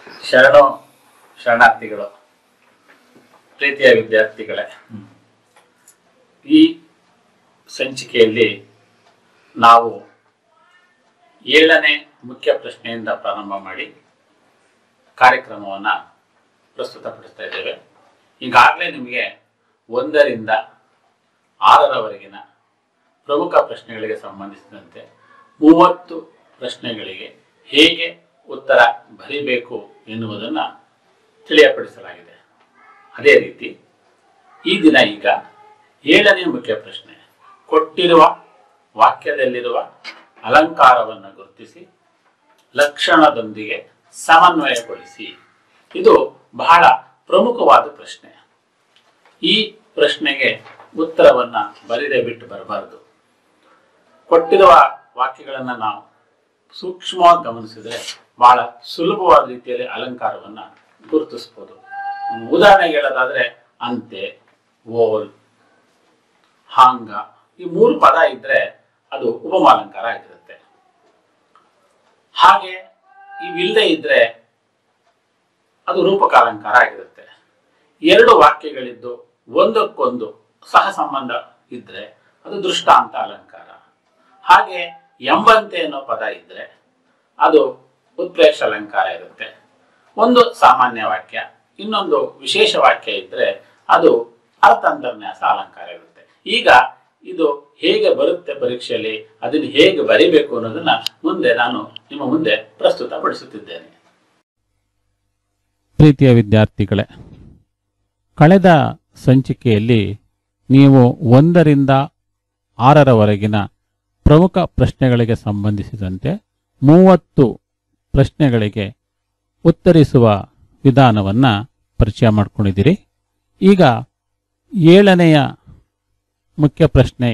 ಶರಣು ಶರಣಾರ್ಥಿಗಳು ಪ್ರೀತಿಯ ವಿದ್ಯಾರ್ಥಿಗಳೇ ಈ ಸಂಚಿಕೆಯಲ್ಲಿ ನಾವು ಏಳನೇ ಮುಖ್ಯ ಪ್ರಶ್ನೆಯಿಂದ ಪ್ರಾರಂಭ ಮಾಡಿ ಕಾರ್ಯಕ್ರಮವನ್ನು ಪ್ರಸ್ತುತಪಡಿಸ್ತಾ ಇದ್ದೇವೆ ಈಗಾಗಲೇ ನಿಮಗೆ ಒಂದರಿಂದ ಆರರವರೆಗಿನ ಪ್ರಮುಖ ಪ್ರಶ್ನೆಗಳಿಗೆ ಸಂಬಂಧಿಸಿದಂತೆ ಮೂವತ್ತು ಪ್ರಶ್ನೆಗಳಿಗೆ ಹೇಗೆ ಉತ್ತರ ಬರೀಬೇಕು ಎನ್ನುವುದನ್ನು ತಿಳಿಯಪಡಿಸಲಾಗಿದೆ ಅದೇ ರೀತಿ ಈ ದಿನ ಈಗ ಏಳನೇ ಮುಖ್ಯ ಪ್ರಶ್ನೆ ಕೊಟ್ಟಿರುವ ವಾಕ್ಯದಲ್ಲಿರುವ ಅಲಂಕಾರವನ್ನು ಗುರುತಿಸಿ ಲಕ್ಷಣದೊಂದಿಗೆ ಸಮನ್ವಯಗೊಳಿಸಿ ಇದು ಬಹಳ ಪ್ರಮುಖವಾದ ಪ್ರಶ್ನೆ ಈ ಪ್ರಶ್ನೆಗೆ ಉತ್ತರವನ್ನ ಬರೀದೆ ಬಿಟ್ಟು ಬರಬಾರದು ಕೊಟ್ಟಿರುವ ವಾಕ್ಯಗಳನ್ನು ನಾವು ಸೂಕ್ಷ್ಮವಾಗಿ ಗಮನಿಸಿದ್ರೆ ಬಹಳ ಸುಲಭವಾದ ರೀತಿಯಲ್ಲಿ ಅಲಂಕಾರವನ್ನ ಗುರುತಿಸಬಹುದು ಉದಾಹರಣೆಗೆ ಹೇಳೋದಾದ್ರೆ ಅಂತೆ ಓಲ್ ಹಾಂಗ ಈ ಮೂರು ಪದ ಇದ್ರೆ ಅದು ಉಪಮಾಲಂಕಾರ ಆಗಿರುತ್ತೆ ಹಾಗೆ ಇವಿಲ್ಲದೆ ಇದ್ರೆ ಅದು ರೂಪಕಾಲಂಕಾರ ಆಗಿರುತ್ತೆ ಎರಡು ವಾಕ್ಯಗಳಿದ್ದು ಒಂದಕ್ಕೊಂದು ಸಹ ಸಂಬಂಧ ಇದ್ರೆ ಅದು ದೃಷ್ಟಾಂತ ಅಲಂಕಾರ ಹಾಗೆ ಎಂಬಂತೆ ಅನ್ನೋ ಪದ ಇದ್ರೆ ಅದು ಉತ್ಪ್ರೇಕ್ಷ ಅಲಂಕಾರ ಇರುತ್ತೆ ಒಂದು ಸಾಮಾನ್ಯ ವಾಕ್ಯ ಇನ್ನೊಂದು ವಿಶೇಷ ವಾಕ್ಯ ಇದ್ರೆ ಅದು ಅರ್ಥಾಂತರ್ನ್ಯಾಸ ಅಲಂಕಾರ ಇರುತ್ತೆ ಈಗ ಇದು ಹೇಗೆ ಬರುತ್ತೆ ಪರೀಕ್ಷೆಯಲ್ಲಿ ಅದನ್ನು ಹೇಗೆ ಬರಿಬೇಕು ಅನ್ನೋದನ್ನ ಮುಂದೆ ನಾನು ನಿಮ್ಮ ಮುಂದೆ ಪ್ರಸ್ತುತಪಡಿಸುತ್ತಿದ್ದೇನೆ ಪ್ರೀತಿಯ ವಿದ್ಯಾರ್ಥಿಗಳೇ ಕಳೆದ ಸಂಚಿಕೆಯಲ್ಲಿ ನೀವು ಒಂದರಿಂದ ಆರರವರೆಗಿನ ಪ್ರಮುಖ ಪ್ರಶ್ನೆಗಳಿಗೆ ಸಂಬಂಧಿಸಿದಂತೆ ಮೂವತ್ತು ಪ್ರಶ್ನೆಗಳಿಗೆ ಉತ್ತರಿಸುವ ವಿಧಾನವನ್ನು ಪರಿಚಯ ಮಾಡ್ಕೊಂಡಿದ್ದೀರಿ ಈಗ ಏಳನೆಯ ಮುಖ್ಯ ಪ್ರಶ್ನೆ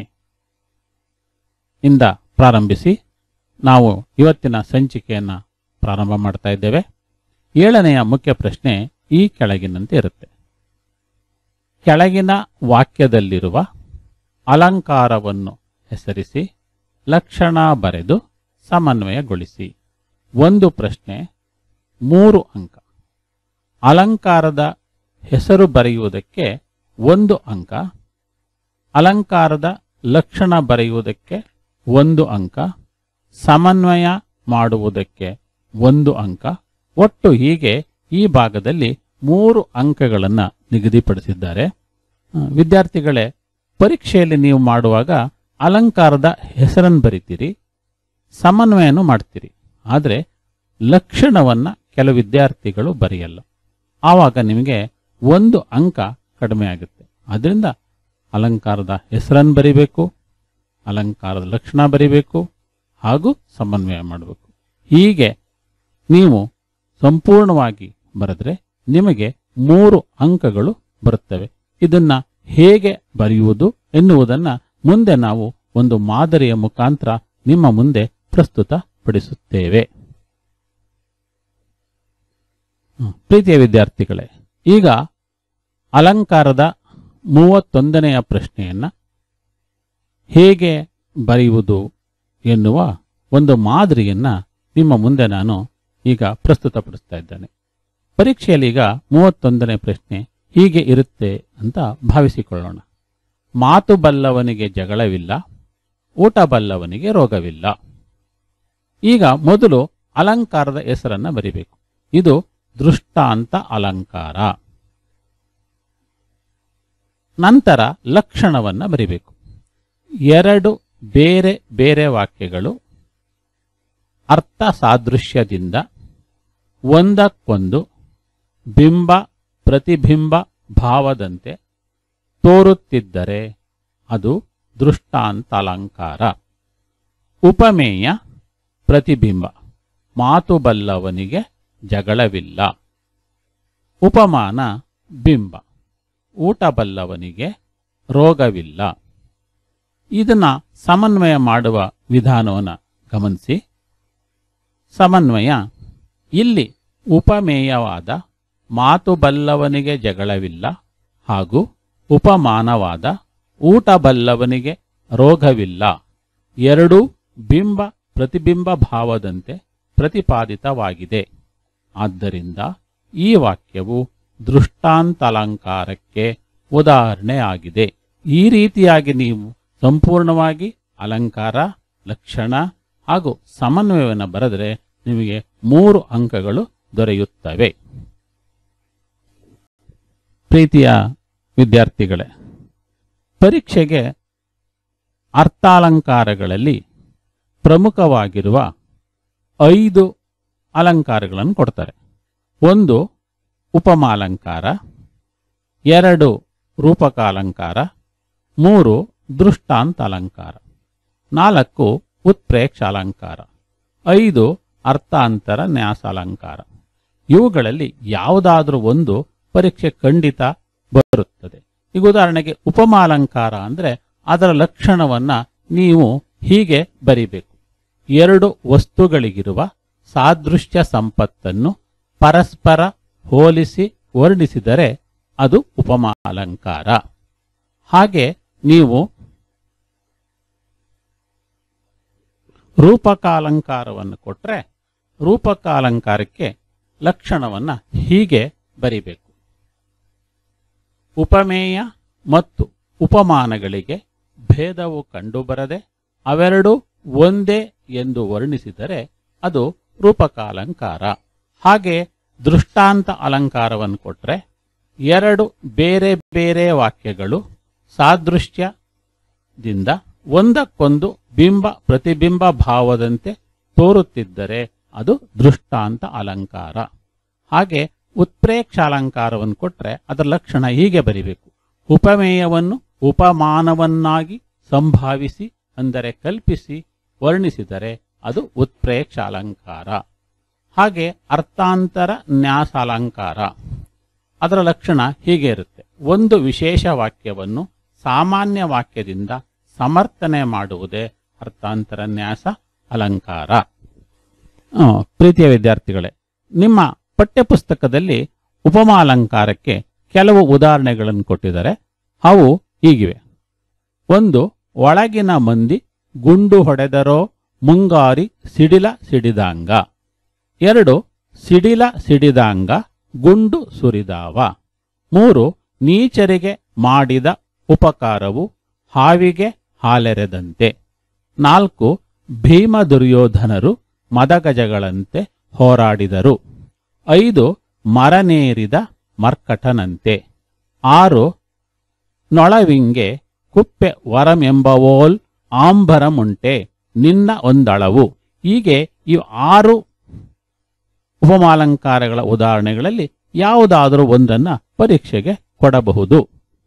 ಇಂದ ಪ್ರಾರಂಭಿಸಿ ನಾವು ಇವತ್ತಿನ ಸಂಚಿಕೆಯನ್ನು ಪ್ರಾರಂಭ ಮಾಡ್ತಾ ಇದ್ದೇವೆ ಏಳನೆಯ ಮುಖ್ಯ ಪ್ರಶ್ನೆ ಈ ಕೆಳಗಿನಂತೆ ಇರುತ್ತೆ ಕೆಳಗಿನ ವಾಕ್ಯದಲ್ಲಿರುವ ಅಲಂಕಾರವನ್ನು ಹೆಸರಿಸಿ ಲಕ್ಷಣ ಬರೆದು ಸಮನ್ವಯಗೊಳಿಸಿ ಒಂದು ಪ್ರಶ್ನೆ ಮೂರು ಅಂಕ ಅಲಂಕಾರದ ಹೆಸರು ಬರೆಯುವುದಕ್ಕೆ ಒಂದು ಅಂಕ ಅಲಂಕಾರದ ಲಕ್ಷಣ ಬರೆಯುವುದಕ್ಕೆ ಒಂದು ಅಂಕ ಸಮನ್ವಯ ಮಾಡುವುದಕ್ಕೆ ಒಂದು ಅಂಕ ಒಟ್ಟು ಹೀಗೆ ಈ ಭಾಗದಲ್ಲಿ ಮೂರು ಅಂಕಗಳನ್ನು ನಿಗದಿಪಡಿಸಿದ್ದಾರೆ ಆ, ವಿದ್ಯಾರ್ಥಿಗಳೇ ಪರೀಕ್ಷೆಯಲ್ಲಿ ನೀವು ಮಾಡುವಾಗ ಅಲಂಕಾರದ ಹೆಸರನ್ನು ಬರಿತೀರಿ ಸಮನ್ವಯನೂ ಮಾಡ್ತೀರಿ ಆದರೆ ಲಕ್ಷಣವನ್ನು ಕೆಲವು ವಿದ್ಯಾರ್ಥಿಗಳು ಬರೆಯಲ್ಲ ಆವಾಗ ನಿಮಗೆ ಒಂದು ಅಂಕ ಕಡಿಮೆ ಆಗುತ್ತೆ ಅದರಿಂದ ಅಲಂಕಾರದ ಹೆಸರನ್ನು ಬರಿಬೇಕು ಅಲಂಕಾರದ ಲಕ್ಷಣ ಬರಿಬೇಕು ಹಾಗೂ ಸಮನ್ವಯ ಮಾಡಬೇಕು ಹೀಗೆ ನೀವು ಸಂಪೂರ್ಣವಾಗಿ ಬರೆದ್ರೆ ನಿಮಗೆ ಮೂರು ಅಂಕಗಳು ಬರುತ್ತವೆ ಇದನ್ನ ಹೇಗೆ ಬರೆಯುವುದು ಎನ್ನುವುದನ್ನ ಮುಂದೆ ನಾವು ಒಂದು ಮಾದರಿಯ ಮುಖಾಂತರ ನಿಮ್ಮ ಮುಂದೆ ಪ್ರಸ್ತುತಪಡಿಸುತ್ತೇವೆ ಹ್ಮ್. ಪ್ರೀತಿಯ ವಿದ್ಯಾರ್ಥಿಗಳೇ ಈಗ ಅಲಂಕಾರದ ಮೂವತ್ತೊಂದನೆಯ ಪ್ರಶ್ನೆಯನ್ನ ಹೇಗೆ ಬರೆಯುವುದು ಎನ್ನುವ ಒಂದು ಮಾದರಿಯನ್ನ ನಿಮ್ಮ ಮುಂದೆ ನಾನು ಈಗ ಪ್ರಸ್ತುತಪಡಿಸ್ತಾ ಇದ್ದೇನೆ ಪರೀಕ್ಷೆಯಲ್ಲಿ ಈಗ ಮೂವತ್ತೊಂದನೇ ಪ್ರಶ್ನೆ ಹೀಗೆ ಇರುತ್ತೆ ಅಂತ ಭಾವಿಸಿಕೊಳ್ಳೋಣ ಮಾತು ಬಲ್ಲವನಿಗೆ ಜಗಳವಿಲ್ಲ ಊಟ ಬಲ್ಲವನಿಗೆ ರೋಗವಿಲ್ಲ ಈಗ ಮೊದಲು ಅಲಂಕಾರದ ಹೆಸರನ್ನ ಬರಿಬೇಕು ಇದು ದೃಷ್ಟಾಂತ ಅಲಂಕಾರ ನಂತರ ಲಕ್ಷಣವನ್ನ ಬರಿಬೇಕು ಎರಡು ಬೇರೆ ಬೇರೆ ವಾಕ್ಯಗಳು ಅರ್ಥ ಸಾದೃಶ್ಯದಿಂದ ಒಂದಕ್ಕೊಂದು ಬಿಂಬ ಪ್ರತಿಬಿಂಬ ಭಾವದಂತೆ ತೋರುತ್ತಿದ್ದರೆ ಅದು ದೃಷ್ಟಾಂತಾಲಂಕಾರ ಉಪಮೇಯ ಪ್ರತಿಬಿಂಬ ಮಾತು ಬಲ್ಲವನಿಗೆ ಜಗಳವಿಲ್ಲ ಉಪಮಾನ ಬಿಂಬ ಊಟ ಬಲ್ಲವನಿಗೆ ರೋಗವಿಲ್ಲ ಇದನ್ನ ಸಮನ್ವಯ ಮಾಡುವ ವಿಧಾನವನ್ನು ಗಮನಿಸಿ ಸಮನ್ವಯ ಇಲ್ಲಿ ಉಪಮೇಯವಾದ ಮಾತು ಬಲ್ಲವನಿಗೆ ಜಗಳವಿಲ್ಲ ಹಾಗೂ ಉಪಮಾನವಾದ ಊಟ ಬಲ್ಲವನಿಗೆ ರೋಗವಿಲ್ಲ ಎರಡೂ ಬಿಂಬ ಪ್ರತಿಬಿಂಬ ಭಾವದಂತೆ ಪ್ರತಿಪಾದಿತವಾಗಿದೆ ಆದ್ದರಿಂದ ಈ ವಾಕ್ಯವು ದೃಷ್ಟಾಂತಲಂಕಾರಕ್ಕೆ ಉದಾಹರಣೆ ಆಗಿದೆ ಈ ರೀತಿಯಾಗಿ ನೀವು ಸಂಪೂರ್ಣವಾಗಿ ಅಲಂಕಾರ ಲಕ್ಷಣ ಹಾಗೂ ಸಮನ್ವಯವನ್ನು ಬರೆದರೆ ನಿಮಗೆ ಮೂರು ಅಂಕಗಳು ದೊರೆಯುತ್ತವೆ ಪ್ರೀತಿಯ ವಿದ್ಯಾರ್ಥಿಗಳೇ ಪರೀಕ್ಷೆಗೆ ಅರ್ಥಾಲಂಕಾರಗಳಲ್ಲಿ ಪ್ರಮುಖವಾಗಿರುವ ಐದು ಅಲಂಕಾರಗಳನ್ನು ಕೊಡ್ತಾರೆ ಒಂದು ಉಪಮಾಲಂಕಾರ ಎರಡು ರೂಪಕಾಲಂಕಾರ ಮೂರು ದೃಷ್ಟಾಂತ ಅಲಂಕಾರ ನಾಲ್ಕು ಉತ್ಪ್ರೇಕ್ಷ ಅಲಂಕಾರ ಐದು ಅರ್ಥಾಂತರ ನ್ಯಾಸ ಅಲಂಕಾರ ಇವುಗಳಲ್ಲಿ ಯಾವುದಾದ್ರೂ ಒಂದು ಪರೀಕ್ಷೆ ಖಂಡಿತ ಬರುತ್ತದೆ ಈಗ ಉದಾಹರಣೆಗೆ ಉಪಮಾಲಂಕಾರ ಅಂದ್ರೆ ಅದರ ಲಕ್ಷಣವನ್ನ ನೀವು ಹೀಗೆ ಬರಿಬೇಕು ಎರಡು ವಸ್ತುಗಳಿಗಿರುವ ಸಾದೃಶ್ಯ ಸಂಪತ್ತನ್ನು ಪರಸ್ಪರ ಹೋಲಿಸಿ ವರ್ಣಿಸಿದರೆ ಅದು ಉಪಮಾ ಅಲಂಕಾರ ಹಾಗೆ ನೀವು ರೂಪಕಾಲಂಕಾರವನ್ನು ಕೊಟ್ರೆ ರೂಪಕಾಲಂಕಾರಕ್ಕೆ ಲಕ್ಷಣವನ್ನ ಹೀಗೆ ಬರಿಬೇಕು ಉಪಮೇಯ ಮತ್ತು ಉಪಮಾನಗಳಿಗೆ ಭೇದವು ಕಂಡುಬರದೆ ಅವೆರಡೂ ಒಂದೇ ಎಂದು ವರ್ಣಿಸಿದರೆ ಅದು ರೂಪಕಾಲಂಕಾರ ಹಾಗೆ ದೃಷ್ಟಾಂತ ಅಲಂಕಾರವನ್ನು ಕೊಟ್ರೆ ಎರಡು ಬೇರೆ ಬೇರೆ ವಾಕ್ಯಗಳು ಸಾದೃಶ್ಯದಿಂದ ಒಂದಕ್ಕೊಂದು ಬಿಂಬ ಪ್ರತಿಬಿಂಬ ಭಾವದಂತೆ ತೋರುತ್ತಿದ್ದರೆ ಅದು ದೃಷ್ಟಾಂತ ಅಲಂಕಾರ ಹಾಗೆ ಉತ್ಪ್ರೇಕ್ಷ ಅಲಂಕಾರವನ್ನು ಕೊಟ್ರೆ ಅದರ ಲಕ್ಷಣ ಹೀಗೆ ಬರಿಬೇಕು ಉಪಮೇಯವನ್ನು ಉಪಮಾನವನ್ನಾಗಿ ಸಂಭಾವಿಸಿ ಅಂದರೆ ಕಲ್ಪಿಸಿ ವರ್ಣಿಸಿದರೆ ಅದು ಉತ್ಪ್ರೇಕ್ಷ ಅಲಂಕಾರ ಹಾಗೆ ಅರ್ಥಾಂತರ ನ್ಯಾಸ ಅಲಂಕಾರ ಅದರ ಲಕ್ಷಣ ಹೀಗೆ ಇರುತ್ತೆ ಒಂದು ವಿಶೇಷ ವಾಕ್ಯವನ್ನು ಸಾಮಾನ್ಯ ವಾಕ್ಯದಿಂದ ಸಮರ್ಥನೆ ಮಾಡುವುದೇ ಅರ್ಥಾಂತರ ನ್ಯಾಸ ಅಲಂಕಾರ ಆ, ಪ್ರೀತಿಯ ವಿದ್ಯಾರ್ಥಿಗಳೇ ನಿಮ್ಮ ಪಠ್ಯಪುಸ್ತಕದಲ್ಲಿ ಉಪಮಾಲಂಕಾರಕ್ಕೆ ಕೆಲವು ಉದಾಹರಣೆಗಳನ್ನು ಕೊಟ್ಟಿದ್ದಾರೆ ಅವು ಹೀಗಿವೆ ಒಂದು ಒಳಗಿನ ಮಂದಿ ಗುಂಡು ಹೊಡೆದರೋ ಮುಂಗಾರಿ ಸಿಡಿಲ ಸಿಡಿದಾಂಗ ಎರಡು ಸಿಡಿಲ ಸಿಡಿದಾಂಗ ಗುಂಡು ಸುರಿದಾವ ಮೂರು ನೀಚರಿಗೆ ಮಾಡಿದ ಉಪಕಾರವು ಹಾವಿಗೆ ಹಾಲೆರೆದಂತೆ ನಾಲ್ಕು ಭೀಮ ದುರ್ಯೋಧನರು ಮದಗಜಗಳಂತೆ ಹೋರಾಡಿದರು ಐದು ಮರನೇರಿದ ಮರ್ಕಟನಂತೆ ಆರು ನೊಳವಿಂಗೆ ಕುಪ್ಪೆ ವರಮೆಂಬವೋಲ್ ಆಂಬರಮುಂಟೆ ನಿನ್ನ ಒಂದಳವು ಹೀಗೆ ಈ ಆರು ಉಪಮಾಲಂಕಾರಗಳ ಉದಾಹರಣೆಗಳಲ್ಲಿ ಯಾವುದಾದರೂ ಒಂದನ್ನ ಪರೀಕ್ಷೆಗೆ ಕೊಡಬಹುದು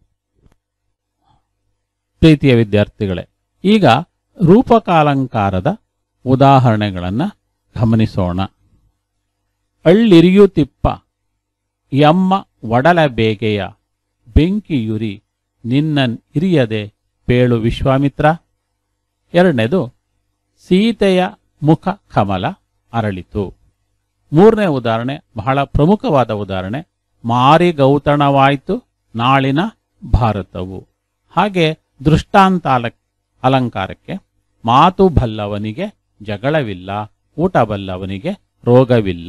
ಪ್ರೀತಿಯ ವಿದ್ಯಾರ್ಥಿಗಳೇ ಈಗ ರೂಪಕಾಲಂಕಾರದ ಉದಾಹರಣೆಗಳನ್ನು ಗಮನಿಸೋಣ ಅಳ್ಳಿರಿಯುತಿಪ್ಪ ಎಮ್ಮ ಒಡಲ ಬೇಗೆಯ ಬೆಂಕಿಯುರಿ ನಿನ್ನನ್ ಇರಿಯದೆ ಪೇಳು ವಿಶ್ವಾಮಿತ್ರ ಎರಡನೇದು ಸೀತೆಯ ಮುಖ ಕಮಲ ಅರಳಿತು ಮೂರನೇ ಉದಾಹರಣೆ ಬಹಳ ಪ್ರಮುಖವಾದ ಉದಾಹರಣೆ ಮಾರಿಗೌತಣವಾಯಿತು ನಾಳಿನ ಭಾರತವು ಹಾಗೆ ದೃಷ್ಟಾಂತ ಅಲ- ಅಲಂಕಾರಕ್ಕೆ ಮಾತು ಬಲ್ಲವನಿಗೆ ಜಗಳವಿಲ್ಲ ಊಟ ಬಲ್ಲವನಿಗೆ ರೋಗವಿಲ್ಲ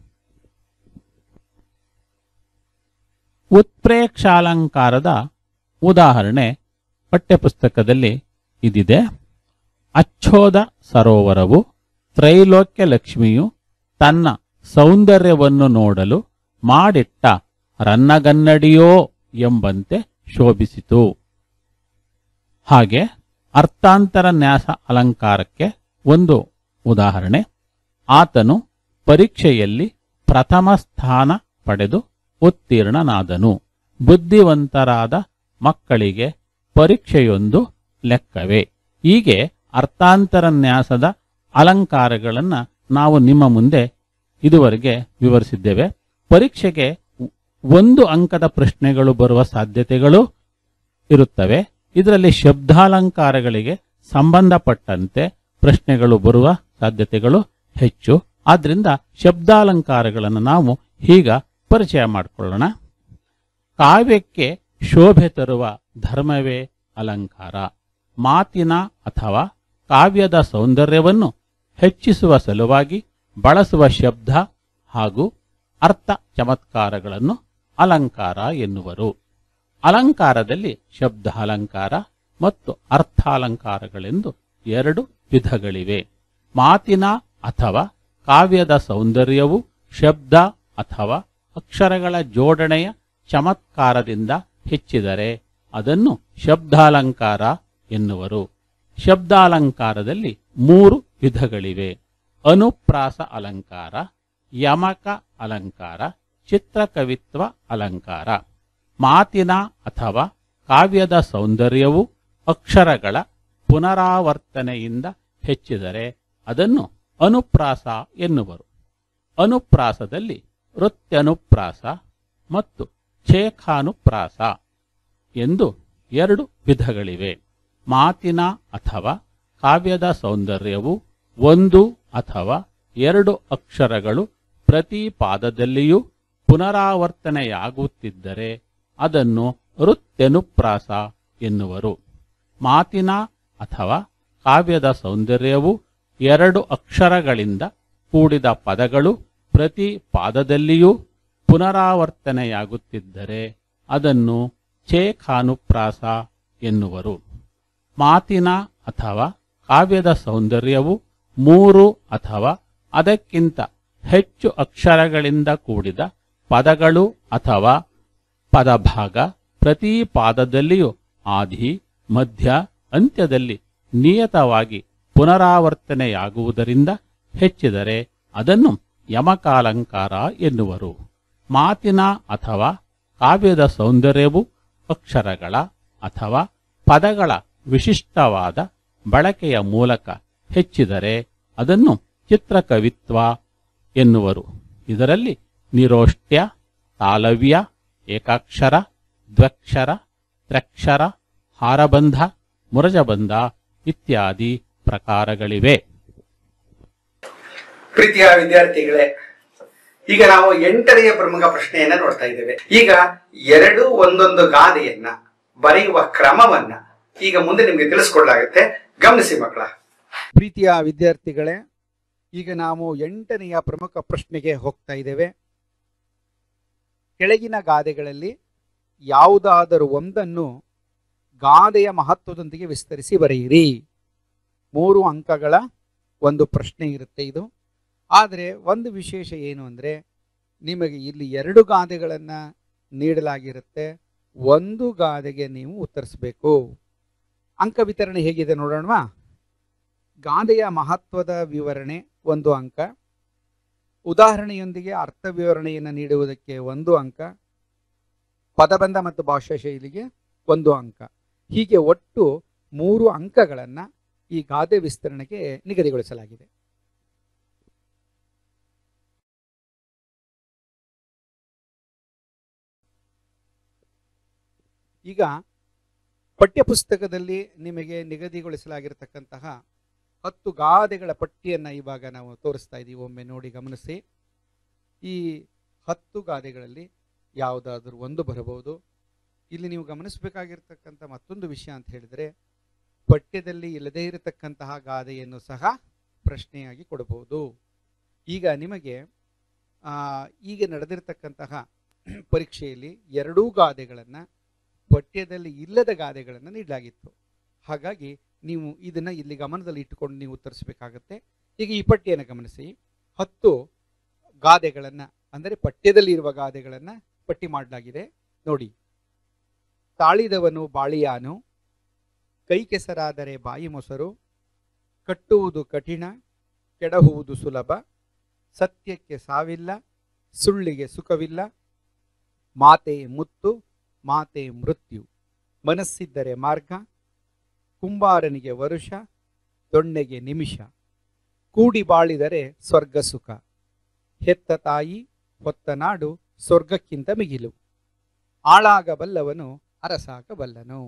ಉತ್ಪ್ರೇಕ್ಷಾಲಂಕಾರದ ಉದಾಹರಣೆ ಪಠ್ಯಪುಸ್ತಕದಲ್ಲಿ ಇದಿದೆ ಅಚ್ಚೋದ ಸರೋವರವು ತ್ರೈಲೋಕ್ಯ ಲಕ್ಷ್ಮಿಯು ತನ್ನ ಸೌಂದರ್ಯವನ್ನು ನೋಡಲು ಮಾಡಿಟ್ಟ ರನ್ನಗನ್ನಡಿಯೋ ಎಂಬಂತೆ ಶೋಭಿಸಿತು ಹಾಗೆ ಅರ್ಥಾಂತರ ನ್ಯಾಸ ಅಲಂಕಾರಕ್ಕೆ ಒಂದು ಉದಾಹರಣೆ ಆತನು ಪರೀಕ್ಷೆಯಲ್ಲಿ ಪ್ರಥಮ ಸ್ಥಾನ ಪಡೆದು ಉತ್ತೀರ್ಣನಾದನು ಬುದ್ಧಿವಂತರಾದ ಮಕ್ಕಳಿಗೆ ಪರೀಕ್ಷೆಯೊಂದು ಲೆಕ್ಕವೇ ಹೀಗೆ ಅರ್ಥಾಂತರ ನ್ಯಾಸದ ಅಲಂಕಾರಗಳನ್ನ ನಾವು ನಿಮ್ಮ ಮುಂದೆ ಇದುವರೆಗೆ ವಿವರಿಸಿದ್ದೇವೆ ಪರೀಕ್ಷೆಗೆ ಒಂದು ಅಂಕದ ಪ್ರಶ್ನೆಗಳು ಬರುವ ಸಾಧ್ಯತೆಗಳು ಇರುತ್ತವೆ ಇದರಲ್ಲಿ ಶಬ್ದಾಲಂಕಾರಗಳಿಗೆ ಸಂಬಂಧಪಟ್ಟಂತೆ ಪ್ರಶ್ನೆಗಳು ಬರುವ ಸಾಧ್ಯತೆಗಳು ಹೆಚ್ಚು ಆದ್ರಿಂದ ಶಬ್ದಾಲಂಕಾರಗಳನ್ನು ನಾವು ಈಗ ಪರಿಚಯ ಮಾಡಿಕೊಳ್ಳೋಣ ಕಾವ್ಯಕ್ಕೆ ಶೋಭೆ ತರುವ ಧರ್ಮವೇ ಅಲಂಕಾರ ಮಾತಿನ ಅಥವಾ ಕಾವ್ಯದ ಸೌಂದರ್ಯವನ್ನು ಹೆಚ್ಚಿಸುವ ಸಲುವಾಗಿ ಬಳಸುವ ಶಬ್ದ ಹಾಗೂ ಅರ್ಥ ಚಮತ್ಕಾರಗಳನ್ನು ಅಲಂಕಾರ ಎನ್ನುವರು ಅಲಂಕಾರದಲ್ಲಿ ಶಬ್ದ ಅಲಂಕಾರ ಮತ್ತು ಅರ್ಥಾಲಂಕಾರಗಳೆಂದು ಎರಡು ವಿಧಗಳಿವೆ ಮಾತಿನ ಅಥವಾ ಕಾವ್ಯದ ಸೌಂದರ್ಯವು ಶಬ್ದ ಅಥವಾ ಅಕ್ಷರಗಳ ಜೋಡಣೆಯ ಚಮತ್ಕಾರದಿಂದ ಹೆಚ್ಚಿದರೆ ಅದನ್ನು ಶಬ್ದಾಲಂಕಾರ ಎನ್ನುವರು ಶಬ್ದಾಲಂಕಾರದಲ್ಲಿ ಮೂರು ವಿಧಗಳಿವೆ ಅನುಪ್ರಾಸ ಅಲಂಕಾರ ಯಮಕ ಅಲಂಕಾರ ಚಿತ್ರಕವಿತ್ವ ಅಲಂಕಾರ ಮಾತಿನ ಅಥವಾ ಕಾವ್ಯದ ಸೌಂದರ್ಯವು ಅಕ್ಷರಗಳ ಪುನರಾವರ್ತನೆಯಿಂದ ಹೆಚ್ಚಿದರೆ ಅದನ್ನು ಅನುಪ್ರಾಸ ಎನ್ನುವರು ಅನುಪ್ರಾಸದಲ್ಲಿ ವೃತ್ಯನುಪ್ರಾಸ ಮತ್ತು ಛೇಖಾನುಪ್ರಾಸ ಎಂದು ಎರಡು ವಿಧಗಳಿವೆ ಮಾತಿನ ಅಥವಾ ಕಾವ್ಯದ ಸೌಂದರ್ಯವು ಒಂದು ಅಥವಾ ಎರಡು ಅಕ್ಷರಗಳು ಪ್ರತಿ ಪಾದದಲ್ಲಿಯೂ ಪುನರಾವರ್ತನೆಯಾಗುತ್ತಿದ್ದರೆ ಅದನ್ನು ವೃತ್ಯನುಪ್ರಾಸ ಎನ್ನುವರು ಮಾತಿನ ಅಥವಾ ಕಾವ್ಯದ ಸೌಂದರ್ಯವು ಎರಡು ಅಕ್ಷರಗಳಿಂದ ಕೂಡಿದ ಪದಗಳು ಪ್ರತಿ ಪಾದದಲ್ಲಿಯೂ ಪುನರಾವರ್ತನೆಯಾಗುತ್ತಿದ್ದರೆ ಅದನ್ನು ಛೇಖಾನುಪ್ರಾಸ ಎನ್ನುವರು ಮಾತಿನ ಅಥವಾ ಕಾವ್ಯದ ಸೌಂದರ್ಯವು ಮೂರು ಅಥವಾ ಅದಕ್ಕಿಂತ ಹೆಚ್ಚು ಅಕ್ಷರಗಳಿಂದ ಕೂಡಿದ ಪದಗಳು ಅಥವಾ ಪದಭಾಗ ಪ್ರತಿ ಪಾದದಲ್ಲಿಯೂ ಆದಿ ಮಧ್ಯ ಅಂತ್ಯದಲ್ಲಿ ನಿಯತವಾಗಿ ಪುನರಾವರ್ತನೆಯಾಗುವುದರಿಂದ ಹೆಚ್ಚಿದರೆ ಅದನ್ನು ಯಮಕಾಲಂಕಾರ ಎನ್ನುವರು ಮಾತಿನ ಅಥವಾ ಕಾವ್ಯದ ಸೌಂದರ್ಯವು ಅಕ್ಷರಗಳ ಅಥವಾ ಪದಗಳ ವಿಶಿಷ್ಟವಾದ ಬಳಕೆಯ ಮೂಲಕ ಹೆಚ್ಚಿದರೆ ಅದನ್ನು ಚಿತ್ರಕವಿತ್ವ ಎನ್ನುವರು ಇದರಲ್ಲಿ ನಿರೋಷ್ಟ್ಯ ತಾಲವ್ಯ ಏಕಾಕ್ಷರ ದ್ವಕ್ಷರ ತ್ರಕ್ಷರ ಹಾರಬಂಧ ಮುರಜಬಂಧ ಇತ್ಯಾದಿ ಪ್ರಕಾರಗಳಿವೆ ಪ್ರೀತಿಯ ವಿದ್ಯಾರ್ಥಿಗಳೇ ಈಗ ನಾವು ಎಂಟನೆಯ ಪ್ರಮುಖ ಪ್ರಶ್ನೆಯನ್ನ ನೋಡ್ತಾ ಇದ್ದೇವೆ ಈಗ ಎರಡು ಒಂದೊಂದು ಗಾದೆಯನ್ನ ಬರೆಯುವ ಕ್ರಮವನ್ನ ಈಗ ಮುಂದೆ ನಿಮ್ಗೆ ತಿಳಿಸ್ಕೊಡ್ಲಾಗುತ್ತೆ ಗಮನಿಸಿ ಮಕ್ಕಳ ಪ್ರೀತಿಯ ವಿದ್ಯಾರ್ಥಿಗಳೇ ಈಗ ನಾವು ಎಂಟನೆಯ ಪ್ರಮುಖ ಪ್ರಶ್ನೆಗೆ ಹೋಗ್ತಾ ಇದ್ದೇವೆ ಕೆಳಗಿನ ಗಾದೆಗಳಲ್ಲಿ ಯಾವುದಾದರೂ ಒಂದನ್ನು ಗಾದೆಯ ಮಹತ್ವದೊಂದಿಗೆ ವಿಸ್ತರಿಸಿ ಬರೆಯಿರಿ ಮೂರು ಅಂಕಗಳ ಒಂದು ಪ್ರಶ್ನೆ ಇರುತ್ತೆ ಇದು ಆದರೆ ಒಂದು ವಿಶೇಷ ಏನು ಅಂದರೆ ನಿಮಗೆ ಇಲ್ಲಿ ಎರಡು ಗಾದೆಗಳನ್ನು ನೀಡಲಾಗಿರುತ್ತೆ ಒಂದು ಗಾದೆಗೆ ನೀವು ಉತ್ತರಿಸಬೇಕು ಅಂಕ ವಿತರಣೆ ಹೇಗಿದೆ ನೋಡೋಣವಾ ಗಾದೆಯ ಮಹತ್ವದ ವಿವರಣೆ ಒಂದು ಅಂಕ ಉದಾಹರಣೆಯೊಂದಿಗೆ ಅರ್ಥ ವಿವರಣೆಯನ್ನು ನೀಡುವುದಕ್ಕೆ ಒಂದು ಅಂಕ ಪದಬಂಧ ಮತ್ತು ಭಾಷಾ ಶೈಲಿಗೆ ಒಂದು ಅಂಕ ಹೀಗೆ ಒಟ್ಟು ಮೂರು ಅಂಕಗಳನ್ನು ಈ ಗಾದೆ ವಿಸ್ತರಣೆಗೆ ನಿಗದಿಗೊಳಿಸಲಾಗಿದೆ ಈಗ ಪಠ್ಯಪುಸ್ತಕದಲ್ಲಿ ನಿಮಗೆ ನಿಗದಿಗೊಳಿಸಲಾಗಿರತಕ್ಕಂತಹ ಹತ್ತು ಗಾದೆಗಳ ಪಟ್ಟಿಯನ್ನು ಇವಾಗ ನಾವು ತೋರಿಸ್ತಾ ಇದ್ದೀವಿ ಒಮ್ಮೆ ನೋಡಿ ಗಮನಿಸಿ ಈ ಹತ್ತು ಗಾದೆಗಳಲ್ಲಿ ಯಾವುದಾದ್ರೂ ಒಂದು ಬರಬಹುದು ಇಲ್ಲಿ ನೀವು ಗಮನಿಸಬೇಕಾಗಿರ್ತಕ್ಕಂಥ ಮತ್ತೊಂದು ವಿಷಯ ಅಂತ ಹೇಳಿದರೆ ಪಠ್ಯದಲ್ಲಿ ಇಲ್ಲದೇ ಇರತಕ್ಕಂತಹ ಗಾದೆಯನ್ನು ಸಹ ಪ್ರಶ್ನೆಯಾಗಿ ಕೊಡಬಹುದು ಈಗ ನಿಮಗೆ ಆ, ಈಗ ನಡೆದಿರತಕ್ಕಂತಹ ಪರೀಕ್ಷೆಯಲ್ಲಿ ಎರಡೂ ಗಾದೆಗಳನ್ನು ಪಠ್ಯದಲ್ಲಿ ಇಲ್ಲದ ಗಾದೆಗಳನ್ನು ನೀಡಲಾಗಿತ್ತು ಹಾಗಾಗಿ ನೀವು ಇದನ್ನ ಇಲ್ಲಿ ಗಮನದಲ್ಲಿ ಇಟ್ಟುಕೊಂಡು ನೀವು ಉತ್ತರಿಸಬೇಕಾಗತ್ತೆ ಈಗ ಈ ಪಟ್ಟಿಯನ್ನು ಗಮನಿಸಿ ಹತ್ತು ಗಾದೆಗಳನ್ನು ಅಂದರೆ ಪಠ್ಯದಲ್ಲಿ ಇರುವ ಗಾದೆಗಳನ್ನು ಪಟ್ಟಿ ಮಾಡಲಾಗಿದೆ ನೋಡಿ ತಾಳಿದವನು ಬಾಳಿಯಾನು ಕೈ ಕೆಸರಾದರೆ ಬಾಯಿ ಮೊಸರು ಕಟ್ಟುವುದು ಕಠಿಣ ಕೆಡಹುವುದು ಸುಲಭ ಸತ್ಯಕ್ಕೆ ಸಾವಿಲ್ಲ ಸುಳ್ಳಿಗೆ ಸುಖವಿಲ್ಲ ಮಾತೆ ಮುತ್ತು ಮಾತೆ ಮೃತ್ಯು ಮನಸ್ಸಿದ್ದರೆ ಮಾರ್ಗ ಕುಂಬಾರನಿಗೆ ವರುಷ ದೊಣ್ಣೆಗೆ ನಿಮಿಷ ಕೂಡಿ ಬಾಳಿದರೆ ಸ್ವರ್ಗ ಸುಖ ಹೆತ್ತ ತಾಯಿ ಹೊತ್ತ ನಾಡು ಸ್ವರ್ಗಕ್ಕಿಂತ ಮಿಗಿಲು ಆಳಾಗಬಲ್ಲವನು ಅರಸಾಗಬಲ್ಲನು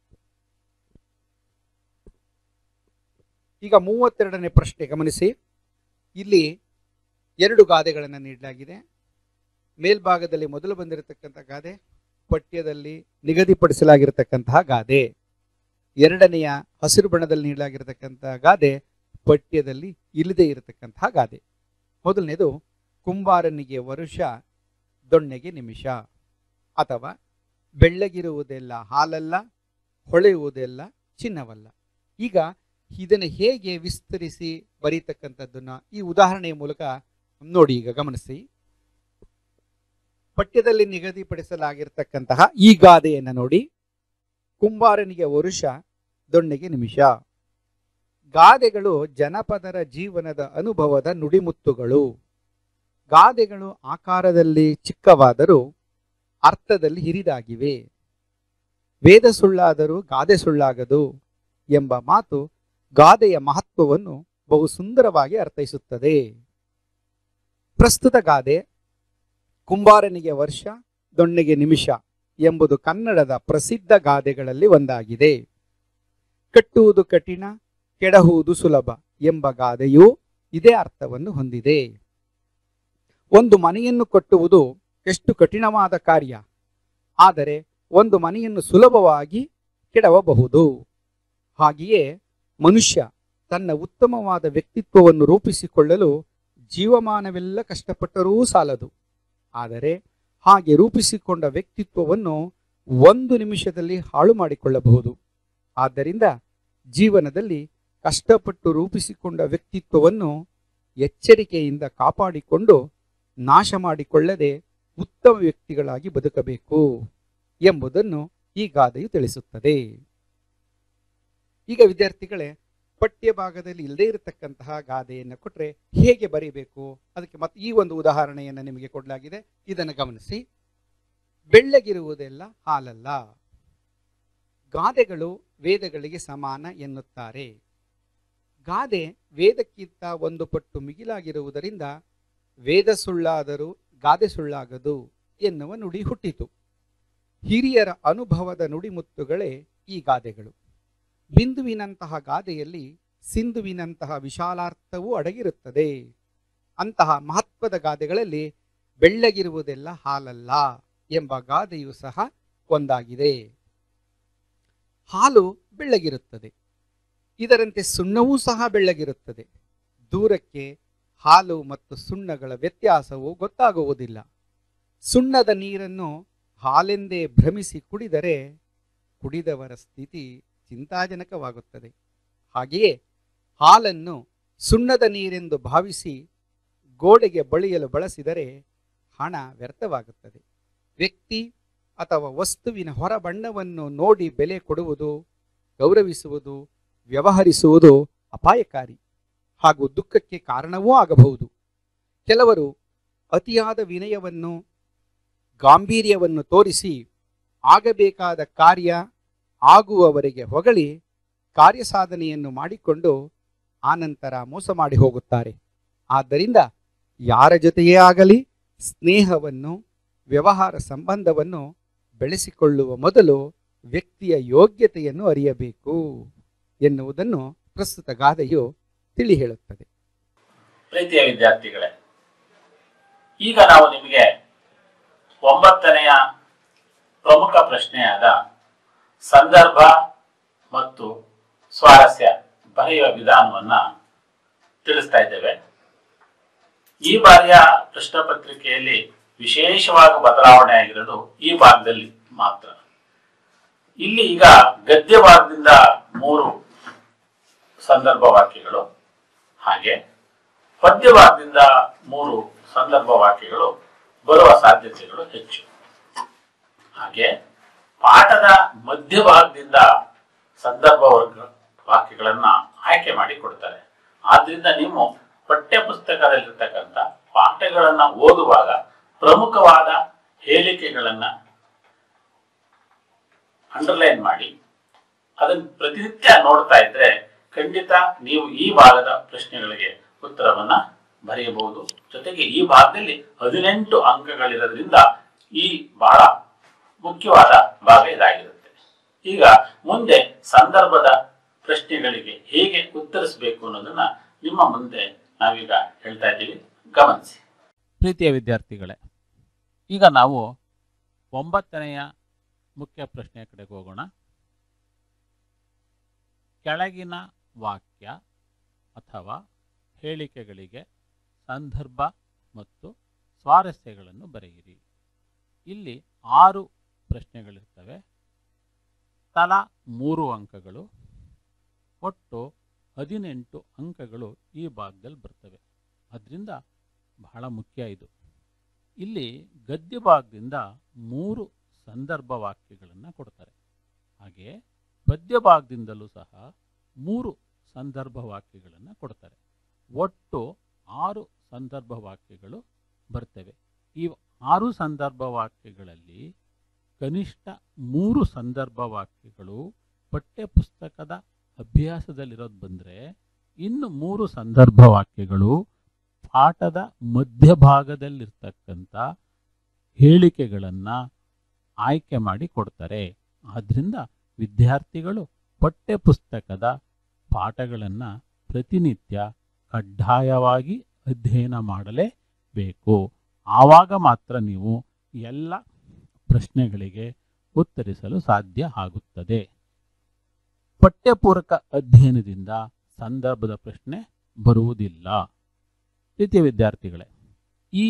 ಈಗ ಮೂವತ್ತೆರಡನೇ ಪ್ರಶ್ನೆ ಗಮನಿಸಿ ಇಲ್ಲಿ ಎರಡು ಗಾದೆಗಳನ್ನು ನೀಡಲಾಗಿದೆ ಮೇಲ್ಭಾಗದಲ್ಲಿ ಮೊದಲು ಬಂದಿರತಕ್ಕಂಥ ಗಾದೆ ಪಠ್ಯದಲ್ಲಿ ನಿಗದಿಪಡಿಸಲಾಗಿರತಕ್ಕಂತಹ ಗಾದೆ ಎರಡನೆಯ ಹಸಿರು ಬಣ್ಣದಲ್ಲಿ ನೀಡಲಾಗಿರತಕ್ಕಂತಹ ಗಾದೆ ಪಠ್ಯದಲ್ಲಿ ಇಲ್ಲದೆ ಇರತಕ್ಕಂತಹ ಗಾದೆ ಮೊದಲನೇದು ಕುಂಬಾರನಿಗೆ ವರುಷ ದೊಣ್ಣೆಗೆ ನಿಮಿಷ ಅಥವಾ ಬೆಳ್ಳಗಿರುವುದೆಲ್ಲ ಹಾಲಲ್ಲ ಹೊಳೆಯುವುದೆಲ್ಲ ಚಿನ್ನವಲ್ಲ ಈಗ ಇದನ್ನು ಹೇಗೆ ವಿಸ್ತರಿಸಿ ಬರೀತಕ್ಕಂಥದ್ದನ್ನ ಈ ಉದಾಹರಣೆಯ ಮೂಲಕ ನೋಡಿ ಈಗ ಗಮನಿಸಿ ಪಠ್ಯದಲ್ಲಿ ನಿಗದಿಪಡಿಸಲಾಗಿರ್ತಕ್ಕಂತಹ ಈ ಗಾದೆಯನ್ನು ನೋಡಿ ಕುಂಬಾರನಿಗೆ ವರುಷ ದೊಣ್ಣೆಗೆ ನಿಮಿಷ ಗಾದೆಗಳು ಜನಪದರ ಜೀವನದ ಅನುಭವದ ನುಡಿಮುತ್ತುಗಳು ಗಾದೆಗಳು ಆಕಾರದಲ್ಲಿ ಚಿಕ್ಕವಾದರೂ ಅರ್ಥದಲ್ಲಿ ಹಿರಿದಾಗಿವೆ ವೇದ ಸುಳ್ಳಾದರೂ ಗಾದೆ ಸುಳ್ಳಾಗದು ಎಂಬ ಮಾತು ಗಾದೆಯ ಮಹತ್ವವನ್ನು ಬಹು ಸುಂದರವಾಗಿ ಅರ್ಥೈಸುತ್ತದೆ ಪ್ರಸ್ತುತ ಗಾದೆ ಕುಂಬಾರನಿಗೆ ವರ್ಷ ದೊಣ್ಣೆಗೆ ನಿಮಿಷ ಎಂಬುದು ಕನ್ನಡದ ಪ್ರಸಿದ್ಧ ಗಾದೆಗಳಲ್ಲಿ ಒಂದಾಗಿದೆ ಕಟ್ಟುವುದು ಕಠಿಣ ಕೆಡಹುವುದು ಸುಲಭ ಎಂಬ ಗಾದೆಯೂ ಇದೇ ಅರ್ಥವನ್ನು ಹೊಂದಿದೆ ಒಂದು ಮನೆಯನ್ನು ಕಟ್ಟುವುದು ಎಷ್ಟು ಕಠಿಣವಾದ ಕಾರ್ಯ ಆದರೆ ಒಂದು ಮನೆಯನ್ನು ಸುಲಭವಾಗಿ ಕೆಡವಬಹುದು ಹಾಗೆಯೇ ಮನುಷ್ಯ ತನ್ನ ಉತ್ತಮವಾದ ವ್ಯಕ್ತಿತ್ವವನ್ನು ರೂಪಿಸಿಕೊಳ್ಳಲು ಜೀವಮಾನವೆಲ್ಲ ಕಷ್ಟಪಟ್ಟರೂ ಸಾಲದು ಆದರೆ ಹಾಗೆ ರೂಪಿಸಿಕೊಂಡ ವ್ಯಕ್ತಿತ್ವವನ್ನು ಒಂದು ನಿಮಿಷದಲ್ಲಿ ಹಾಳು ಮಾಡಿಕೊಳ್ಳಬಹುದು ಆದ್ದರಿಂದ ಜೀವನದಲ್ಲಿ ಕಷ್ಟಪಟ್ಟು ರೂಪಿಸಿಕೊಂಡ ವ್ಯಕ್ತಿತ್ವವನ್ನು ಎಚ್ಚರಿಕೆಯಿಂದ ಕಾಪಾಡಿಕೊಂಡು ನಾಶ ಮಾಡಿಕೊಳ್ಳದೆ ಉತ್ತಮ ವ್ಯಕ್ತಿಗಳಾಗಿ ಬದುಕಬೇಕು ಎಂಬುದನ್ನು ಈ ಗಾದೆಯು ತಿಳಿಸುತ್ತದೆ ಈಗ ವಿದ್ಯಾರ್ಥಿಗಳೇ ಪಠ್ಯ ಭಾಗದಲ್ಲಿ ಇಲ್ಲದೇ ಇರತಕ್ಕಂತಹ ಗಾದೆಯನ್ನು ಕೊಟ್ಟರೆ ಹೇಗೆ ಬರೀಬೇಕು ಅದಕ್ಕೆ ಮತ್ತೆ ಈ ಒಂದು ಉದಾಹರಣೆಯನ್ನು ನಿಮಗೆ ಕೊಡಲಾಗಿದೆ ಇದನ್ನು ಗಮನಿಸಿ ಬೆಳ್ಳಗಿರುವುದೆಲ್ಲ ಹಾಲಲ್ಲ ಗಾದೆಗಳು ವೇದಗಳಿಗೆ ಸಮಾನ ಎನ್ನುತ್ತಾರೆ ಗಾದೆ ವೇದಕ್ಕಿಂತ ಒಂದು ಪಟ್ಟು ಮಿಗಿಲಾಗಿರುವುದರಿಂದ ವೇದ ಸುಳ್ಳಾದರೂ ಗಾದೆ ಸುಳ್ಳಾಗದು ಎನ್ನುವ ನುಡಿ ಹುಟ್ಟಿತು ಹಿರಿಯರ ಅನುಭವದ ನುಡಿಮುತ್ತುಗಳೇ ಈ ಗಾದೆಗಳು ಬಿಂದುವಿನಂತಹ ಗಾದೆಯಲ್ಲಿ ಸಿಂಧುವಿನಂತಹ ವಿಶಾಲಾರ್ಥವೂ ಅಡಗಿರುತ್ತದೆ ಅಂತಹ ಮಹತ್ವದ ಗಾದೆಗಳಲ್ಲಿ ಬೆಳ್ಳಗಿರುವುದೆಲ್ಲ ಹಾಲಲ್ಲ ಎಂಬ ಗಾದೆಯೂ ಸಹ ಒಂದಾಗಿದೆ ಹಾಲು ಬೆಳ್ಳಗಿರುತ್ತದೆ ಇದರಂತೆ ಸುಣ್ಣವೂ ಸಹ ಬೆಳ್ಳಗಿರುತ್ತದೆ ದೂರಕ್ಕೆ ಹಾಲು ಮತ್ತು ಸುಣ್ಣಗಳ ವ್ಯತ್ಯಾಸವು ಗೊತ್ತಾಗುವುದಿಲ್ಲ ಸುಣ್ಣದ ನೀರನ್ನು ಹಾಲೆಂದೇ ಭ್ರಮಿಸಿ ಕುಡಿದರೆ ಕುಡಿದವರ ಸ್ಥಿತಿ ಚಿಂತಾಜನಕವಾಗುತ್ತದೆ ಹಾಗೆಯೇ ಹಾಲನ್ನು ಸುಣ್ಣದ ನೀರೆಂದು ಭಾವಿಸಿ ಗೋಡೆಗೆ ಬಳಿಯಲು ಬಳಸಿದರೆ ಹಣ ವ್ಯರ್ಥವಾಗುತ್ತದೆ ವ್ಯಕ್ತಿ ಅಥವಾ ವಸ್ತುವಿನ ಹೊರಬಣ್ಣವನ್ನು ನೋಡಿ ಬೆಲೆ ಕೊಡುವುದು ಗೌರವಿಸುವುದು ವ್ಯವಹರಿಸುವುದು ಅಪಾಯಕಾರಿ ಹಾಗೂ ದುಃಖಕ್ಕೆ ಕಾರಣವೂ ಆಗಬಹುದು ಕೆಲವರು ಅತಿಯಾದ ವಿನಯವನ್ನು ಗಾಂಭೀರ್ಯವನ್ನು ತೋರಿಸಿ ಆಗಬೇಕಾದ ಕಾರ್ಯ ಆಗುವವರೆಗೆ ಹೊಗಳಿ ಕಾರ್ಯಸಾಧನೆಯನ್ನು ಮಾಡಿಕೊಂಡು ಆನಂತರ ಮೋಸ ಮಾಡಿ ಹೋಗುತ್ತಾರೆ ಆದ್ದರಿಂದ ಯಾರ ಜೊತೆಯೇ ಆಗಲಿ ಸ್ನೇಹವನ್ನು ವ್ಯವಹಾರ ಸಂಬಂಧವನ್ನು ಬೆಳೆಸಿಕೊಳ್ಳುವ ಮೊದಲು ವ್ಯಕ್ತಿಯ ಯೋಗ್ಯತೆಯನ್ನು ಅರಿಯಬೇಕು ಎನ್ನುವುದನ್ನು ಪ್ರಸ್ತುತ ಗಾದೆಯು ತಿಳಿ ಹೇಳುತ್ತದೆ ಪ್ರೀತಿಯ ವಿದ್ಯಾರ್ಥಿಗಳೇ ಈಗ ನಾವು ನಿಮಗೆ ಒಂಬತ್ತನೆಯ ಪ್ರಮುಖ ಪ್ರಶ್ನೆಯಾದ ಸಂದರ್ಭ ಮತ್ತು ಸ್ವಾರಸ್ಯ ಬರೆಯುವ ವಿಧಾನವನ್ನ ತಿಳಿಸ್ತಾ ಇದ್ದೇವೆ ಈ ಬಾರಿಯ ಪ್ರಶ್ನೆ ಪತ್ರಿಕೆಯಲ್ಲಿ ವಿಶೇಷವಾಗಿ ಬದಲಾವಣೆ ಆಗಿರೋದು ಈ ಭಾಗದಲ್ಲಿ ಮಾತ್ರ ಇಲ್ಲಿ ಈಗ ಗದ್ಯ ಭಾಗದಿಂದ ಮೂರು ಸಂದರ್ಭ ವಾಕ್ಯಗಳು ಹಾಗೆ ಪದ್ಯ ಭಾಗದಿಂದ ಮೂರು ಸಂದರ್ಭ ವಾಕ್ಯಗಳು ಬರುವ ಸಾಧ್ಯತೆಗಳು ಹೆಚ್ಚು ಹಾಗೆ ಪಾಠದ ಮಧ್ಯಭಾಗದಿಂದ ಸಂದರ್ಭ ವರ್ಗ ವಾಕ್ಯಗಳನ್ನ ಆಯ್ಕೆ ಮಾಡಿ ಕೊಡ್ತಾರೆ ಆದ್ರಿಂದ ನೀವು ಪಠ್ಯ ಪುಸ್ತಕದಲ್ಲಿರ್ತಕ್ಕಂಥ ಪಾಠಗಳನ್ನ ಓದುವಾಗ ಪ್ರಮುಖವಾದ ಹೇಳಿಕೆಗಳನ್ನ ಅಂಡರ್ಲೈನ್ ಮಾಡಿ ಅದನ್ನ ಪ್ರತಿನಿತ್ಯ ನೋಡ್ತಾ ಇದ್ರೆ ಖಂಡಿತ ನೀವು ಈ ಭಾಗದ ಪ್ರಶ್ನೆಗಳಿಗೆ ಉತ್ತರವನ್ನ ಬರೆಯಬಹುದು ಜೊತೆಗೆ ಈ ಭಾಗದಲ್ಲಿ ಹದಿನೆಂಟು ಅಂಕಗಳಿರೋದ್ರಿಂದ ಈ ಬಹಳ ಮುಖ್ಯವಾದ ಭಾಗ ಇದಾಗಿರುತ್ತೆ ಈಗ ಮುಂದೆ ಸಂದರ್ಭದ ಪ್ರಶ್ನೆಗಳಿಗೆ ಹೇಗೆ ಉತ್ತರಿಸಬೇಕು ಅನ್ನೋದನ್ನ ನಿಮ್ಮ ಮುಂದೆ ನಾವೀಗ ಹೇಳ್ತಾ ಇದ್ದೀವಿ ಗಮನಿಸಿ ಪ್ರೀತಿಯ ವಿದ್ಯಾರ್ಥಿಗಳೇ ಈಗ ನಾವು ಒಂಬತ್ತನೆಯ ಮುಖ್ಯ ಪ್ರಶ್ನೆಯ ಕಡೆಗೆ ಹೋಗೋಣ ಕೆಳಗಿನ ವಾಕ್ಯ ಅಥವಾ ಹೇಳಿಕೆಗಳಿಗೆ ಸಂದರ್ಭ ಮತ್ತು ಸ್ವಾರಸ್ಯಗಳನ್ನು ಬರೆಯಿರಿ ಇಲ್ಲಿ ಆರು ಪ್ರಶ್ನೆಗಳಿರ್ತವೆ ತಲಾ ಮೂರು ಅಂಕಗಳು ಒಟ್ಟು ಹದಿನೆಂಟು ಅಂಕಗಳು ಈ ಭಾಗದಲ್ಲಿ ಬರ್ತವೆ ಅದರಿಂದ ಬಹಳ ಮುಖ್ಯ ಇದು ಇಲ್ಲಿ ಗದ್ಯ ಭಾಗದಿಂದ ಮೂರು ಸಂದರ್ಭ ವಾಕ್ಯಗಳನ್ನು ಕೊಡ್ತಾರೆ ಹಾಗೆ ಪದ್ಯ ಭಾಗದಿಂದಲೂ ಸಹ ಮೂರು ಸಂದರ್ಭ ವಾಕ್ಯಗಳನ್ನು ಕೊಡ್ತಾರೆ ಒಟ್ಟು ಆರು ಸಂದರ್ಭ ವಾಕ್ಯಗಳು ಬರ್ತವೆ ಈ ಆರು ಸಂದರ್ಭ ವಾಕ್ಯಗಳಲ್ಲಿ ಕನಿಷ್ಠ ಮೂರು ಸಂದರ್ಭ ವಾಕ್ಯಗಳು ಪಠ್ಯಪುಸ್ತಕದ ಅಭ್ಯಾಸದಲ್ಲಿರೋದು ಬಂದರೆ ಇನ್ನು ಮೂರು ಸಂದರ್ಭ ವಾಕ್ಯಗಳು ಪಾಠದ ಮಧ್ಯಭಾಗದಲ್ಲಿರ್ತಕ್ಕಂಥ ಹೇಳಿಕೆಗಳನ್ನು ಆಯ್ಕೆ ಮಾಡಿ ಕೊಡ್ತಾರೆ ಆದ್ದರಿಂದ ವಿದ್ಯಾರ್ಥಿಗಳು ಪಠ್ಯಪುಸ್ತಕದ ಪಾಠಗಳನ್ನು ಪ್ರತಿನಿತ್ಯ ಕಡ್ಡಾಯವಾಗಿ ಅಧ್ಯಯನ ಮಾಡಲೇಬೇಕು ಆವಾಗ ಮಾತ್ರ ನೀವು ಎಲ್ಲ ಪ್ರಶ್ನೆಗಳಿಗೆ ಉತ್ತರಿಸಲು ಸಾಧ್ಯ ಆಗುತ್ತದೆ ಪಠ್ಯಪೂರಕ ಅಧ್ಯಯನದಿಂದ ಸಂದರ್ಭದ ಪ್ರಶ್ನೆ ಬರುವುದಿಲ್ಲ ಪ್ರೀತಿಯ ವಿದ್ಯಾರ್ಥಿಗಳೇ ಈ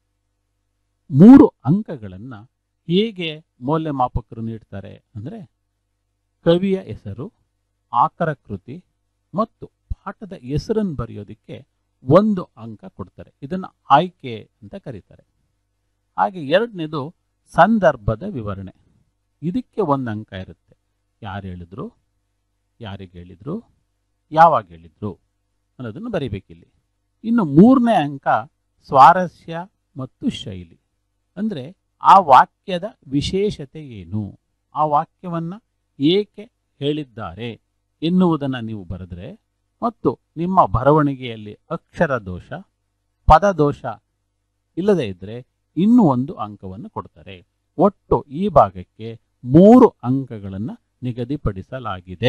ಮೂರು ಅಂಕಗಳನ್ನು ಹೇಗೆ ಮೌಲ್ಯಮಾಪಕರು ನೀಡ್ತಾರೆ ಅಂದರೆ ಕವಿಯ ಹೆಸರು ಆಕರ ಕೃತಿ ಮತ್ತು ಪಾಠದ ಹೆಸರನ್ನು ಬರೆಯೋದಕ್ಕೆ ಒಂದು ಅಂಕ ಕೊಡ್ತಾರೆ ಇದನ್ನು ಆಯ್ಕೆ ಅಂತ ಕರೀತಾರೆ ಹಾಗೆ ಎರಡನೇದು ಸಂದರ್ಭದ ವಿವರಣೆ ಇದಕ್ಕೆ ಒಂದು ಅಂಕ ಇರುತ್ತೆ ಯಾರು ಹೇಳಿದ್ರು ಯಾರಿಗೆ ಹೇಳಿದ್ರು ಯಾವಾಗ ಹೇಳಿದ್ರು ಅನ್ನೋದನ್ನು ಬರೀಬೇಕಿಲ್ಲಿ ಇನ್ನು ಮೂರನೇ ಅಂಕ ಸ್ವಾರಸ್ಯ ಮತ್ತು ಶೈಲಿ ಅಂದರೆ ಆ ವಾಕ್ಯದ ವಿಶೇಷತೆ ಏನು ಆ ವಾಕ್ಯವನ್ನು ಏಕೆ ಹೇಳಿದ್ದಾರೆ ಎನ್ನುವುದನ್ನು ನೀವು ಬರೆದ್ರೆ ಮತ್ತು ನಿಮ್ಮ ಬರವಣಿಗೆಯಲ್ಲಿ ಅಕ್ಷರ ದೋಷ ಪದದೋಷ ಇಲ್ಲದೇ ಇದ್ದರೆ ಇನ್ನೂ ಒಂದು ಅಂಕವನ್ನು ಕೊಡ್ತಾರೆ ಒಟ್ಟು ಈ ಭಾಗಕ್ಕೆ ಮೂರು ಅಂಕಗಳನ್ನು ನಿಗದಿಪಡಿಸಲಾಗಿದೆ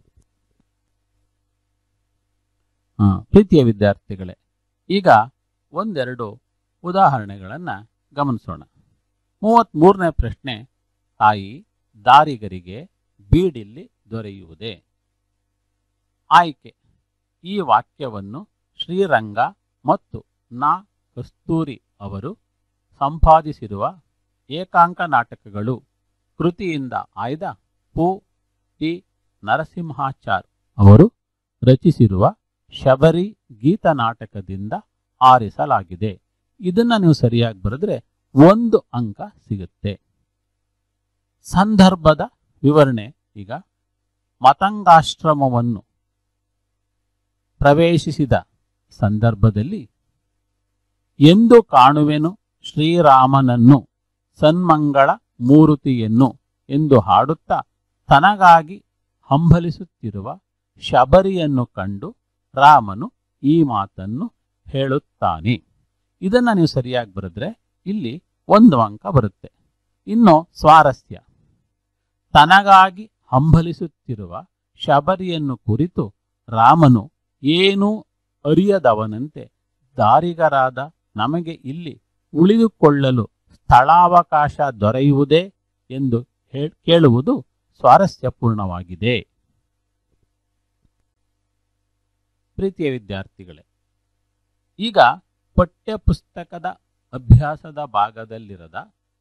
ಆ, ಪ್ರೀತಿಯ ವಿದ್ಯಾರ್ಥಿಗಳೇ ಈಗ ಒಂದೆರಡು ಉದಾಹರಣೆಗಳನ್ನು ಗಮನಿಸೋಣ ಮೂವತ್ತ್ಮೂರನೇ ಪ್ರಶ್ನೆ ತಾಯಿ ದಾರಿಗರಿಗೆ ಬೀಡಿಲ್ಲಿ ದೊರೆಯುವುದೇ ಆಯ್ಕೆ ಈ ವಾಕ್ಯವನ್ನು ಶ್ರೀರಂಗ ಮತ್ತು ನಾ ಕಸ್ತೂರಿ ಅವರು ಸಂಪಾದಿಸಿರುವ ಏಕಾಂಕ ನಾಟಕಗಳು ಕೃತಿಯಿಂದ ಆಯ್ದ ಪು ಟಿ ನರಸಿಂಹಾಚಾರ್ ಅವರು ರಚಿಸಿರುವ ಶಬರಿ ಗೀತ ನಾಟಕದಿಂದ ಆರಿಸಲಾಗಿದೆ ಇದನ್ನ ನೀವು ಸರಿಯಾಗಿ ಬರೆದ್ರೆ ಒಂದು ಅಂಕ ಸಿಗುತ್ತೆ ಸಂದರ್ಭದ ವಿವರಣೆ ಈಗ ಮತಂಗಾಶ್ರಮವನ್ನು ಪ್ರವೇಶಿಸಿದ ಸಂದರ್ಭದಲ್ಲಿ ಎಂದು ಕಾಣುವೆನು ಶ್ರೀರಾಮನನ್ನು ಸನ್ಮಂಗಳ ಮೂರುತಿಯನ್ನು ಎಂದು ಹಾಡುತ್ತಾ ತನಗಾಗಿ ಹಂಬಲಿಸುತ್ತಿರುವ ಶಬರಿಯನ್ನು ಕಂಡು ರಾಮನು ಈ ಮಾತನ್ನು ಹೇಳುತ್ತಾನೆ ಇದನ್ನು ನೀವು ಸರಿಯಾಗಿ ಬರೆದ್ರೆ ಇಲ್ಲಿ ಒಂದು ಅಂಕ ಬರುತ್ತೆ ಇನ್ನು ಸ್ವಾರಸ್ಯ ತನಗಾಗಿ ಹಂಬಲಿಸುತ್ತಿರುವ ಶಬರಿಯನ್ನು ಕುರಿತು ರಾಮನು ಏನೂ ಅರಿಯದವನಂತೆ ದಾರಿಗರಾದ ನಮಗೆ ಇಲ್ಲಿ ಉಳಿದುಕೊಳ್ಳಲು ಸ್ಥಳಾವಕಾಶ ದೊರೆಯುವುದೇ ಎಂದು ಹೇಳ್- ಕೇಳುವುದು ಸ್ವಾರಸ್ಯಪೂರ್ಣವಾಗಿದೆ ಪ್ರೀತಿಯ ವಿದ್ಯಾರ್ಥಿಗಳೇ ಈಗ ಪಠ್ಯಪುಸ್ತಕದ ಅಭ್ಯಾಸದ ಭಾಗದಲ್ಲಿರದ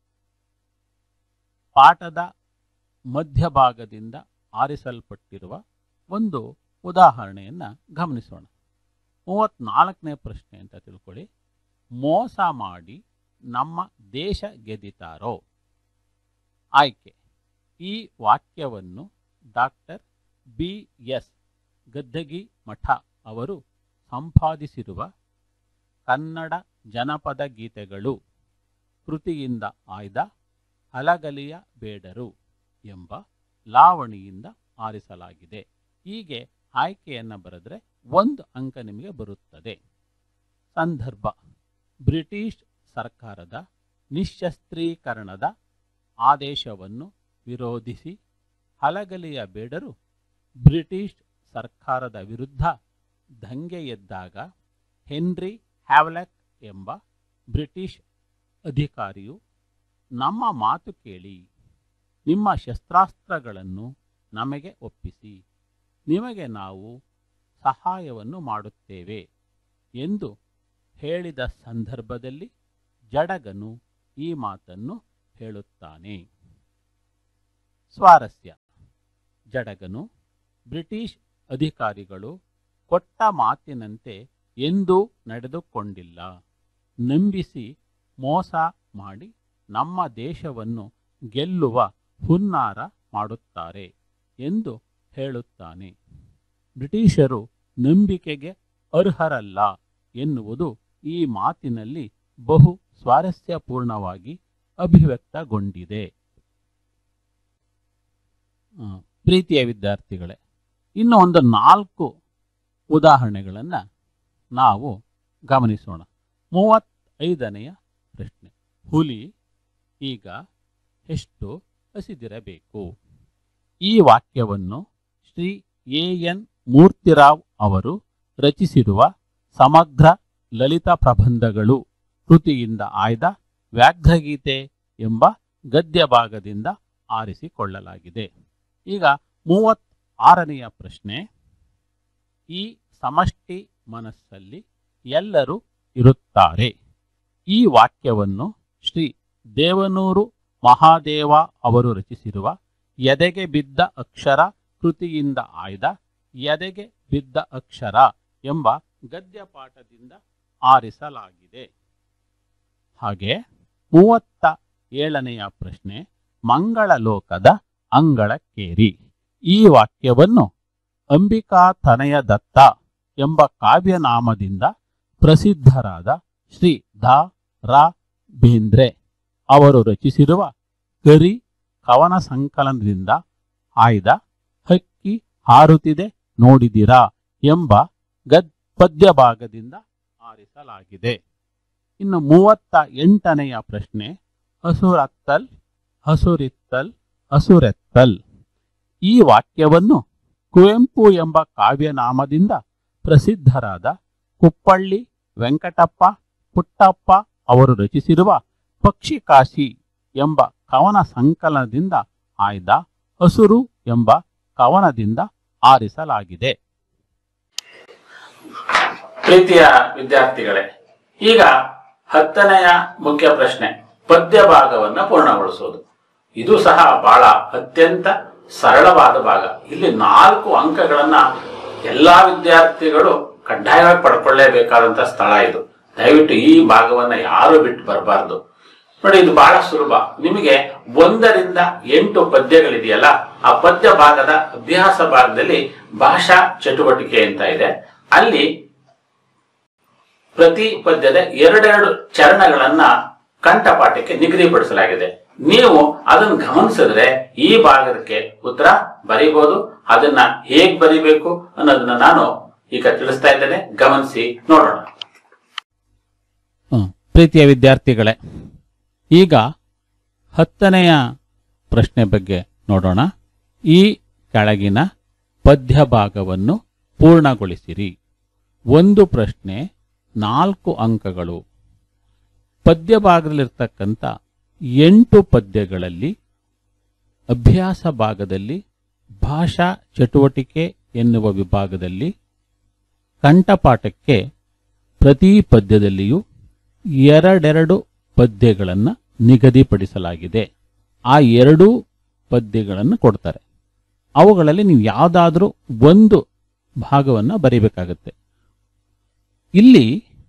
ಪಾಠದ ಮಧ್ಯಭಾಗದಿಂದ ಆರಿಸಲ್ಪಟ್ಟಿರುವ ಒಂದು ಉದಾಹರಣೆಯನ್ನು ಗಮನಿಸೋಣ ಮೂವತ್ನಾಲ್ಕನೇ ಪ್ರಶ್ನೆ ಅಂತ ತಿಳ್ಕೊಳ್ಳಿ ಮೋಸ ಮಾಡಿ ನಮ್ಮ ದೇಶ ಗೆದ್ದಿತಾರೋ ಆಯ್ಕೆ ಈ ವಾಕ್ಯವನ್ನು ಡಾಕ್ಟರ್ ಬಿ ಎಸ್ ಗದ್ದಗಿ ಮಠ ಅವರು ಸಂಪಾದಿಸಿರುವ ಕನ್ನಡ ಜನಪದ ಗೀತೆಗಳು ಕೃತಿಯಿಂದ ಆಯ್ದ ಹಲಗಲಿಯ ಬೇಡರು ಎಂಬ ಲಾವಣಿಯಿಂದ ಆರಿಸಲಾಗಿದೆ ಹೀಗೆ ಆಯ್ಕೆಯನ್ನು ಬರೆದ್ರೆ ಒಂದು ಅಂಕ ನಿಮಗೆ ಬರುತ್ತದೆ ಸಂದರ್ಭ ಬ್ರಿಟಿಷ್ ಸರ್ಕಾರದ ನಿಶಸ್ತ್ರೀಕರಣದ ಆದೇಶವನ್ನು ವಿರೋಧಿಸಿ ಹಲಗಲಿಯ ಬೇಡರು ಬ್ರಿಟಿಷ್ ಸರ್ಕಾರದ ವಿರುದ್ಧ ದಂಗೆ ಎದ್ದಾಗ ಹೆನ್ರಿ ಹ್ಯಾವ್ಲೆಕ್ ಎಂಬ ಬ್ರಿಟಿಷ್ ಅಧಿಕಾರಿಯು ನಮ್ಮ ಮಾತು ಕೇಳಿ ನಿಮ್ಮ ಶಸ್ತ್ರಾಸ್ತ್ರಗಳನ್ನು ನಮಗೆ ಒಪ್ಪಿಸಿ ನಿಮಗೆ ನಾವು ಸಹಾಯವನ್ನು ಮಾಡುತ್ತೇವೆ ಎಂದು ಹೇಳಿದ ಸಂದರ್ಭದಲ್ಲಿ ಜಡಗನು ಈ ಮಾತನ್ನು ಹೇಳುತ್ತಾನೆ ಸ್ವಾರಸ್ಯ ಜಡಗನು ಬ್ರಿಟಿಷ್ ಅಧಿಕಾರಿಗಳು ಕೊಟ್ಟ ಮಾತಿನಂತೆ ಎಂದೂ ನಡೆದುಕೊಂಡಿಲ್ಲ ನಂಬಿಸಿ ಮೋಸ ಮಾಡಿ ನಮ್ಮ ದೇಶವನ್ನು ಗೆಲ್ಲುವ ಹುನ್ನಾರ ಮಾಡುತ್ತಾರೆ ಎಂದು ಹೇಳುತ್ತಾನೆ ಬ್ರಿಟಿಷರು ನಂಬಿಕೆಗೆ ಅರ್ಹರಲ್ಲ ಎನ್ನುವುದು ಈ ಮಾತಿನಲ್ಲಿ ಬಹು ಸ್ವಾರಸ್ಯಪೂರ್ಣವಾಗಿ ಅಭಿವ್ಯಕ್ತಗೊಂಡಿದೆ ಆ, ಪ್ರೀತಿಯ ವಿದ್ಯಾರ್ಥಿಗಳೇ ಇನ್ನು ಒಂದು ನಾಲ್ಕು ಉದಾಹರಣೆಗಳನ್ನು ನಾವು ಗಮನಿಸೋಣ ಮೂವತ್ತೈದನೆಯ ಪ್ರಶ್ನೆ ಹುಲಿ ಈಗ ಎಷ್ಟು ಹಸಿದಿರಬೇಕು ಈ ವಾಕ್ಯವನ್ನು ಶ್ರೀ ಎ ಎನ್ ಮೂರ್ತಿರಾವ್ ಅವರು ರಚಿಸಿರುವ ಸಮಗ್ರ ಲಲಿತ ಪ್ರಬಂಧಗಳು ಕೃತಿಯಿಂದ ಆಯ್ದ ವ್ಯಾಘ್ರಗೀತೆ ಎಂಬ ಗದ್ಯ ಭಾಗದಿಂದ ಆರಿಸಿಕೊಳ್ಳಲಾಗಿದೆ ಈಗ ಮೂವತ್ತಾರನೆಯ ಪ್ರಶ್ನೆ ಈ ಸಮಷ್ಟಿ ಮನಸ್ಸಲ್ಲಿ ಎಲ್ಲರೂ ಇರುತ್ತಾರೆ ಈ ವಾಕ್ಯವನ್ನು ಶ್ರೀ ದೇವನೂರು ಮಹಾದೇವ ಅವರು ರಚಿಸಿರುವ ಎದೆಗೆ ಬಿದ್ದ ಅಕ್ಷರ ಕೃತಿಯಿಂದ ಆಯ್ದ ಎದೆಗೆ ಬಿದ್ದ ಅಕ್ಷರ ಎಂಬ ಗದ್ಯ ಪಾಠದಿಂದ ಆರಿಸಲಾಗಿದೆ ಹಾಗೆ ಮೂವತ್ತ ಏಳನೆಯ ಪ್ರಶ್ನೆ ಮಂಗಳ ಲೋಕದ ಅಂಗಳಕ್ಕೇರಿ ಈ ವಾಕ್ಯವನ್ನು ಅಂಬಿಕಾ ತನಯ ದತ್ತ ಎಂಬ ಕಾವ್ಯನಾಮದಿಂದ ಪ್ರಸಿದ್ಧರಾದ ಶ್ರೀ ದ ರಾ ಬೇಂದ್ರೆ ಅವರು ರಚಿಸಿರುವ ಗರಿ ಕವನ ಸಂಕಲನದಿಂದ ಆಯ್ದ ಹಕ್ಕಿ ಹಾರುತ್ತಿದೆ ನೋಡಿದಿರಾ ಎಂಬ ಗದ್ ಪದ್ಯ ಭಾಗದಿಂದ ಆರಿಸಲಾಗಿದೆ ಇನ್ನು ಮೂವತ್ತ ಎಂಟನೆಯ ಪ್ರಶ್ನೆ ಹಸುರತ್ತಲ್ ಹಸುರಿತ್ತಲ್ ಹಸುರೆತ್ತಲ್ ಈ ವಾಕ್ಯವನ್ನು ಕುವೆಂಪು ಎಂಬ ಕಾವ್ಯನಾಮದಿಂದ ಪ್ರಸಿದ್ಧರಾದ ಕುಪ್ಪಳ್ಳಿ ವೆಂಕಟಪ್ಪ ಪುಟ್ಟಪ್ಪ ಅವರು ರಚಿಸಿರುವ ಪಕ್ಷಿಕಾಶಿ ಎಂಬ ಕವನ ಸಂಕಲನದಿಂದ ಆಯ್ದ ಹಸುರು ಎಂಬ ಕವನದಿಂದ ಆರಿಸಲಾಗಿದೆ ಪ್ರೀತಿಯ ವಿದ್ಯಾರ್ಥಿಗಳೇ ಈಗ ಹತ್ತನೆಯ ಮುಖ್ಯ ಪ್ರಶ್ನೆ ಪದ್ಯ ಭಾಗವನ್ನ ಪೂರ್ಣಗೊಳಿಸೋದು ಇದು ಸಹ ಬಹಳ ಅತ್ಯಂತ ಸರಳವಾದ ಭಾಗ ಇಲ್ಲಿ ನಾಲ್ಕು ಅಂಕಗಳನ್ನ ಎಲ್ಲಾ ವಿದ್ಯಾರ್ಥಿಗಳು ಕಡ್ಡಾಯವಾಗಿ ಪಡ್ಕೊಳ್ಳೇಬೇಕಾದಂತ ಸ್ಥಳ ಇದು ದಯವಿಟ್ಟು ಈ ಭಾಗವನ್ನ ಯಾರು ಬಿಟ್ಟು ಬರಬಾರ್ದು ನೋಡಿ ಇದು ಬಹಳ ಸುಲಭ ನಿಮಗೆ ಒಂದರಿಂದ ಎಂಟು ಪದ್ಯಗಳಿದೆಯಲ್ಲ ಆ ಪದ್ಯ ಭಾಗದ ಅಭ್ಯಾಸ ಭಾಗದಲ್ಲಿ ಭಾಷಾ ಚಟುವಟಿಕೆ ಅಂತ ಇದೆ ಅಲ್ಲಿ ಪ್ರತಿ ಪದ್ಯದ ಎರಡೆರಡು ಚರಣಗಳನ್ನ ಕಂಠಪಾಠಕ್ಕೆ ನಿಗದಿಪಡಿಸಲಾಗಿದೆ ನೀವು ಅದನ್ನು ಗಮನಿಸಿದ್ರೆ ಈ ಭಾಗಕ್ಕೆ ಉತ್ತರ ಬರೀಬಹುದು ಅದನ್ನ ಹೇಗ್ ಬರಿಬೇಕು ಅನ್ನೋದನ್ನ ನಾನು ಈಗ ತಿಳಿಸ್ತಾ ಇದ್ದೇನೆ ಗಮನಿಸಿ ನೋಡೋಣ ಹ್ಮ್. ಪ್ರೀತಿಯ ವಿದ್ಯಾರ್ಥಿಗಳೇ ಈಗ ಹತ್ತನೆಯ ಪ್ರಶ್ನೆ ಬಗ್ಗೆ ನೋಡೋಣ ಈ ಕೆಳಗಿನ ಪದ್ಯ ಭಾಗವನ್ನು ಪೂರ್ಣಗೊಳಿಸಿರಿ ಒಂದು ಪ್ರಶ್ನೆ ನಾಲ್ಕು ಅಂಕಗಳು ಪದ್ಯ ಭಾಗದಲ್ಲಿರ್ತಕ್ಕಂಥ ಎಂಟು ಪದ್ಯಗಳಲ್ಲಿ ಅಭ್ಯಾಸ ಭಾಗದಲ್ಲಿ ಭಾಷಾ ಚಟುವಟಿಕೆ ಎನ್ನುವ ವಿಭಾಗದಲ್ಲಿ ಕಂಠಪಾಠಕ್ಕೆ ಪ್ರತಿ ಪದ್ಯದಲ್ಲಿಯೂ ಎರಡೆರಡು ಪದ್ಯಗಳನ್ನು ನಿಗದಿಪಡಿಸಲಾಗಿದೆ ಆ ಎರಡೂ ಪದ್ಯಗಳನ್ನು ಕೊಡ್ತಾರೆ ಅವುಗಳಲ್ಲಿ ನೀವು ಯಾವುದಾದ್ರೂ ಒಂದು ಭಾಗವನ್ನು ಬರೀಬೇಕಾಗತ್ತೆ ಇಲ್ಲಿ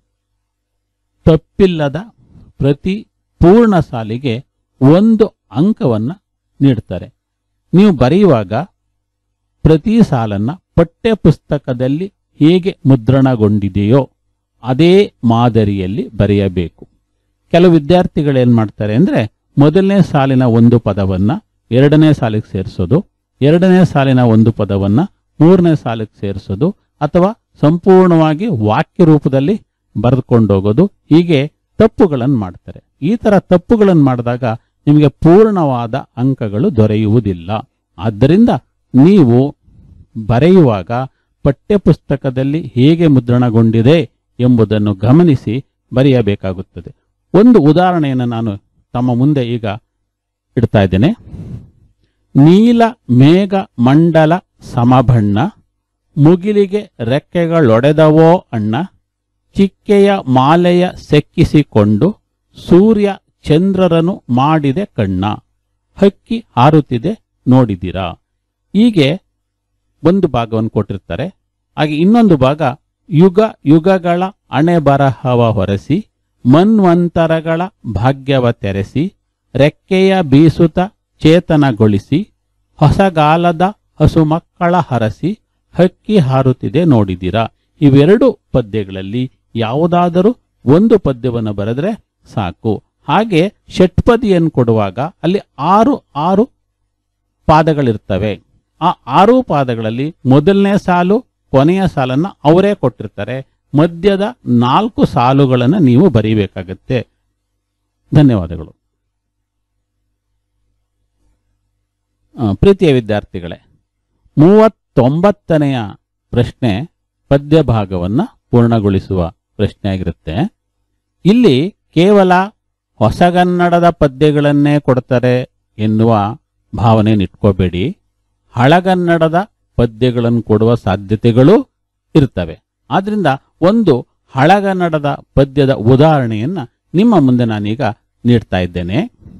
ತಪ್ಪಿಲ್ಲದ ಪ್ರತಿ ಪೂರ್ಣ ಸಾಲಿಗೆ ಒಂದು ಅಂಕವನ್ನು ನೀಡ್ತಾರೆ ನೀವು ಬರೆಯುವಾಗ ಪ್ರತಿ ಸಾಲನ್ನ ಪಠ್ಯ ಪುಸ್ತಕದಲ್ಲಿ ಹೇಗೆ ಮುದ್ರಣಗೊಂಡಿದೆಯೋ ಅದೇ ಮಾದರಿಯಲ್ಲಿ ಬರೆಯಬೇಕು ಕೆಲವು ವಿದ್ಯಾರ್ಥಿಗಳು ಏನ್ ಮಾಡ್ತಾರೆ ಅಂದ್ರೆ ಮೊದಲನೇ ಸಾಲಿನ ಒಂದು ಪದವನ್ನ ಎರಡನೇ ಸಾಲಿಗೆ ಸೇರಿಸೋದು ಎರಡನೇ ಸಾಲಿನ ಒಂದು ಪದವನ್ನ ಮೂರನೇ ಸಾಲಿಗೆ ಸೇರಿಸೋದು ಅಥವಾ ಸಂಪೂರ್ಣವಾಗಿ ವಾಕ್ಯ ರೂಪದಲ್ಲಿ ಬರೆದುಕೊಂಡೋಗೋದು ಹೀಗೆ ತಪ್ಪುಗಳನ್ನು ಮಾಡ್ತಾರೆ ಈ ತರ ತಪ್ಪುಗಳನ್ನು ಮಾಡಿದಾಗ ನಿಮಗೆ ಪೂರ್ಣವಾದ ಅಂಕಗಳು ದೊರೆಯುವುದಿಲ್ಲ ಆದ್ದರಿಂದ ನೀವು ಬರೆಯುವಾಗ ಪಠ್ಯಪುಸ್ತಕದಲ್ಲಿ ಹೇಗೆ ಮುದ್ರಣಗೊಂಡಿದೆ ಎಂಬುದನ್ನು ಗಮನಿಸಿ ಬರೆಯಬೇಕಾಗುತ್ತದೆ ಒಂದು ಉದಾಹರಣೆಯನ್ನು ನಾನು ತಮ್ಮ ಮುಂದೆ ಈಗ ಇಡ್ತಾ ಇದ್ದೇನೆ ನೀಲ ಮೇಘ ಮಂಡಲ ಸಮಬಣ್ಣ ಮುಗಿಲಿಗೆ ರೆಕ್ಕೆಗಳೊಡೆದವೋ ಅಣ್ಣ ಚಿಕ್ಕೆಯ ಮಾಲೆಯ ಸೆಕ್ಕಿಸಿಕೊಂಡು ಸೂರ್ಯ ಚಂದ್ರರನು ಮಾಡಿದೆ ಕಣ್ಣ ಹಕ್ಕಿ ಹಾರುತ್ತಿದೆ ನೋಡಿದಿರಾ ಹೀಗೆ ಒಂದು ಭಾಗವನ್ನು ಕೊಟ್ಟಿರ್ತಾರೆ ಹಾಗೆ ಇನ್ನೊಂದು ಭಾಗ ಯುಗ ಯುಗಗಳ ಅಣೆ ಬರಹವ ಹೊರಸಿ ಮನ್ವಂತರಗಳ ಭಾಗ್ಯವ ತೆರೆಸಿ ರೆಕ್ಕೆಯ ಬೀಸುತ ಚೇತನಗೊಳಿಸಿ ಹೊಸಗಾಲದ ಹಸು ಮಕ್ಕಳ ಹರಸಿ ಹಕ್ಕಿ ಹಾರುತ್ತಿದೆ ನೋಡಿದಿರಾ ಇವೆರಡು ಪದ್ಯಗಳಲ್ಲಿ ಯಾವುದಾದರೂ ಒಂದು ಪದ್ಯವನ್ನು ಬರೆದ್ರೆ ಸಾಕು ಹಾಗೆ ಷಟ್ಪದಿಯನ್ನು ಕೊಡುವಾಗ ಅಲ್ಲಿ ಆರು ಆರು ಪಾದಗಳಿರ್ತವೆ ಆ ಆರು ಪಾದಗಳಲ್ಲಿ ಮೊದಲನೇ ಸಾಲು ಕೊನೆಯ ಸಾಲನ್ನ ಅವರೇ ಕೊಟ್ಟಿರ್ತಾರೆ ಮಧ್ಯದ ನಾಲ್ಕು ಸಾಲುಗಳನ್ನು ನೀವು ಬರೀಬೇಕಾಗತ್ತೆ ಧನ್ಯವಾದಗಳು ಆ, ಪ್ರೀತಿಯ ವಿದ್ಯಾರ್ಥಿಗಳೇ ಮೂವತ್ತೊಂಬತ್ತನೆಯ ಪ್ರಶ್ನೆ ಪದ್ಯ ಭಾಗವನ್ನ ಪೂರ್ಣಗೊಳಿಸುವ ಪ್ರಶ್ನೆ ಆಗಿರುತ್ತೆ ಇಲ್ಲಿ ಕೇವಲ ಹೊಸಗನ್ನಡದ ಪದ್ಯಗಳನ್ನೇ ಕೊಡ್ತಾರೆ ಎನ್ನುವ ಭಾವನೆಯನ್ನು ಇಟ್ಕೋಬೇಡಿ ಹಳಗನ್ನಡದ ಪದ್ಯಗಳನ್ನು ಕೊಡುವ ಸಾಧ್ಯತೆಗಳು ಇರ್ತವೆ ಆದ್ರಿಂದ ಒಂದು ಹಳಗನ್ನಡದ ಪದ್ಯದ ಉದಾಹರಣೆಯನ್ನ ನಿಮ್ಮ ಮುಂದೆ ನಾನೀಗ ನೀಡ್ತಾ ಇದ್ದೇನೆ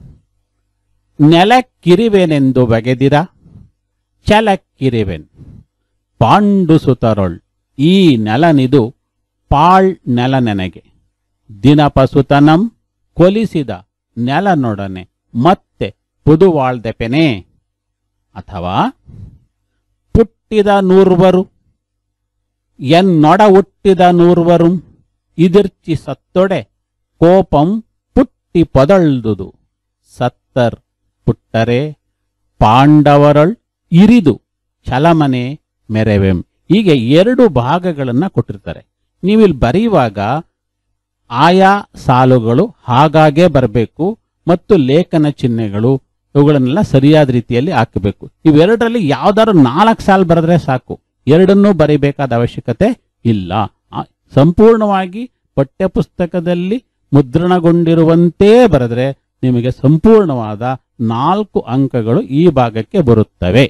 ನೆಲಕ್ಕಿರಿವೆನೆಂದು ಬಗೆದಿರ ಛಲಕ್ಕಿರಿವೆನ್ ಪಾಂಡು ಸುತರೊಳ್ ಈ ನೆಲನಿದು ಪಾಳ್ ನೆಲ ನೆನಗೆ ದಿನಪಸುತನಂ ಕೊಲಿಸಿದ ನೆಲನೊಡನೆ ಮತ್ತೆ ಪುದುವಾಳ್ದೆಪೆನೆ ಅಥವಾ ಪುಟ್ಟಿದ ನೂರ್ವರು ಎನ್ನೊಡ ಹುಟ್ಟಿದ ನೂರ್ವರು ಇದಿರ್ಚಿ ಸತ್ತೊಡೆ ಕೋಪಂ ಪುಟ್ಟಿ ಪೊದಳ್ದುದು ಸತ್ತರ್ ಪುಟ್ಟರೆ ಪಾಂಡವರಳ್ ಇರಿದು ಛಲಮನೆ ಮೆರೆವೆಂ ಹೀಗೆ ಎರಡು ಭಾಗಗಳನ್ನ ಕೊಟ್ಟಿರ್ತಾರೆ ನೀವಿಲ್ಲಿ ಬರೆಯುವಾಗ ಆಯಾ ಸಾಲುಗಳು ಹಾಗಾಗೆ ಬರಬೇಕು ಮತ್ತು ಲೇಖನ ಚಿಹ್ನೆಗಳು ಇವುಗಳನ್ನೆಲ್ಲ ಸರಿಯಾದ ರೀತಿಯಲ್ಲಿ ಹಾಕಬೇಕು ಇವೆರಡರಲ್ಲಿ ಯಾವ್ದಾದ್ರು ನಾಲ್ಕು ಸಾಲು ಬರೆದ್ರೆ ಸಾಕು ಎರಡನ್ನೂ ಬರೀಬೇಕಾದ ಅವಶ್ಯಕತೆ ಇಲ್ಲ ಆ, ಸಂಪೂರ್ಣವಾಗಿ ಪಠ್ಯಪುಸ್ತಕದಲ್ಲಿ ಮುದ್ರಣಗೊಂಡಿರುವಂತೆ ಬರೆದ್ರೆ ನಿಮಗೆ ಸಂಪೂರ್ಣವಾದ ನಾಲ್ಕು ಅಂಕಗಳು ಈ ಭಾಗಕ್ಕೆ ಬರುತ್ತವೆ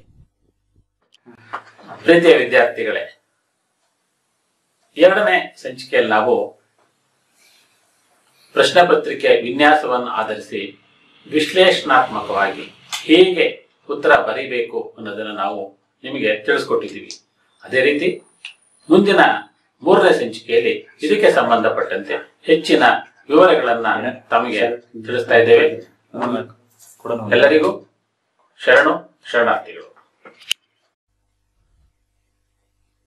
ಪ್ರೀತಿಯ ವಿದ್ಯಾರ್ಥಿಗಳೇ ಎರಡನೇ ಸಂಚಿಕೆಯಲ್ಲಿ ನಾವು ಪ್ರಶ್ನೆ ಪತ್ರಿಕೆ ವಿನ್ಯಾಸವನ್ನು ಆಧರಿಸಿ ವಿಶ್ಲೇಷಣಾತ್ಮಕವಾಗಿ ಹೇಗೆ ಉತ್ತರ ಬರೀಬೇಕು ಅನ್ನೋದನ್ನು ನಾವು ನಿಮಗೆ ತಿಳಿಸ್ಕೊಟ್ಟಿದ್ದೀವಿ ಅದೇ ರೀತಿ ಮುಂದಿನ ಮೂರನೇ ಸಂಚಿಕೆಯಲ್ಲಿ ಇದಕ್ಕೆ ಸಂಬಂಧಪಟ್ಟಂತೆ ಹೆಚ್ಚಿನ ವಿವರಗಳನ್ನ ತಮಗೆ ತಿಳಿಸ್ತಾ ಇದ್ದೇವೆ ಎಲ್ಲರಿಗೂ ಶರಣು ಶರಣಾರ್ಥಿಗಳು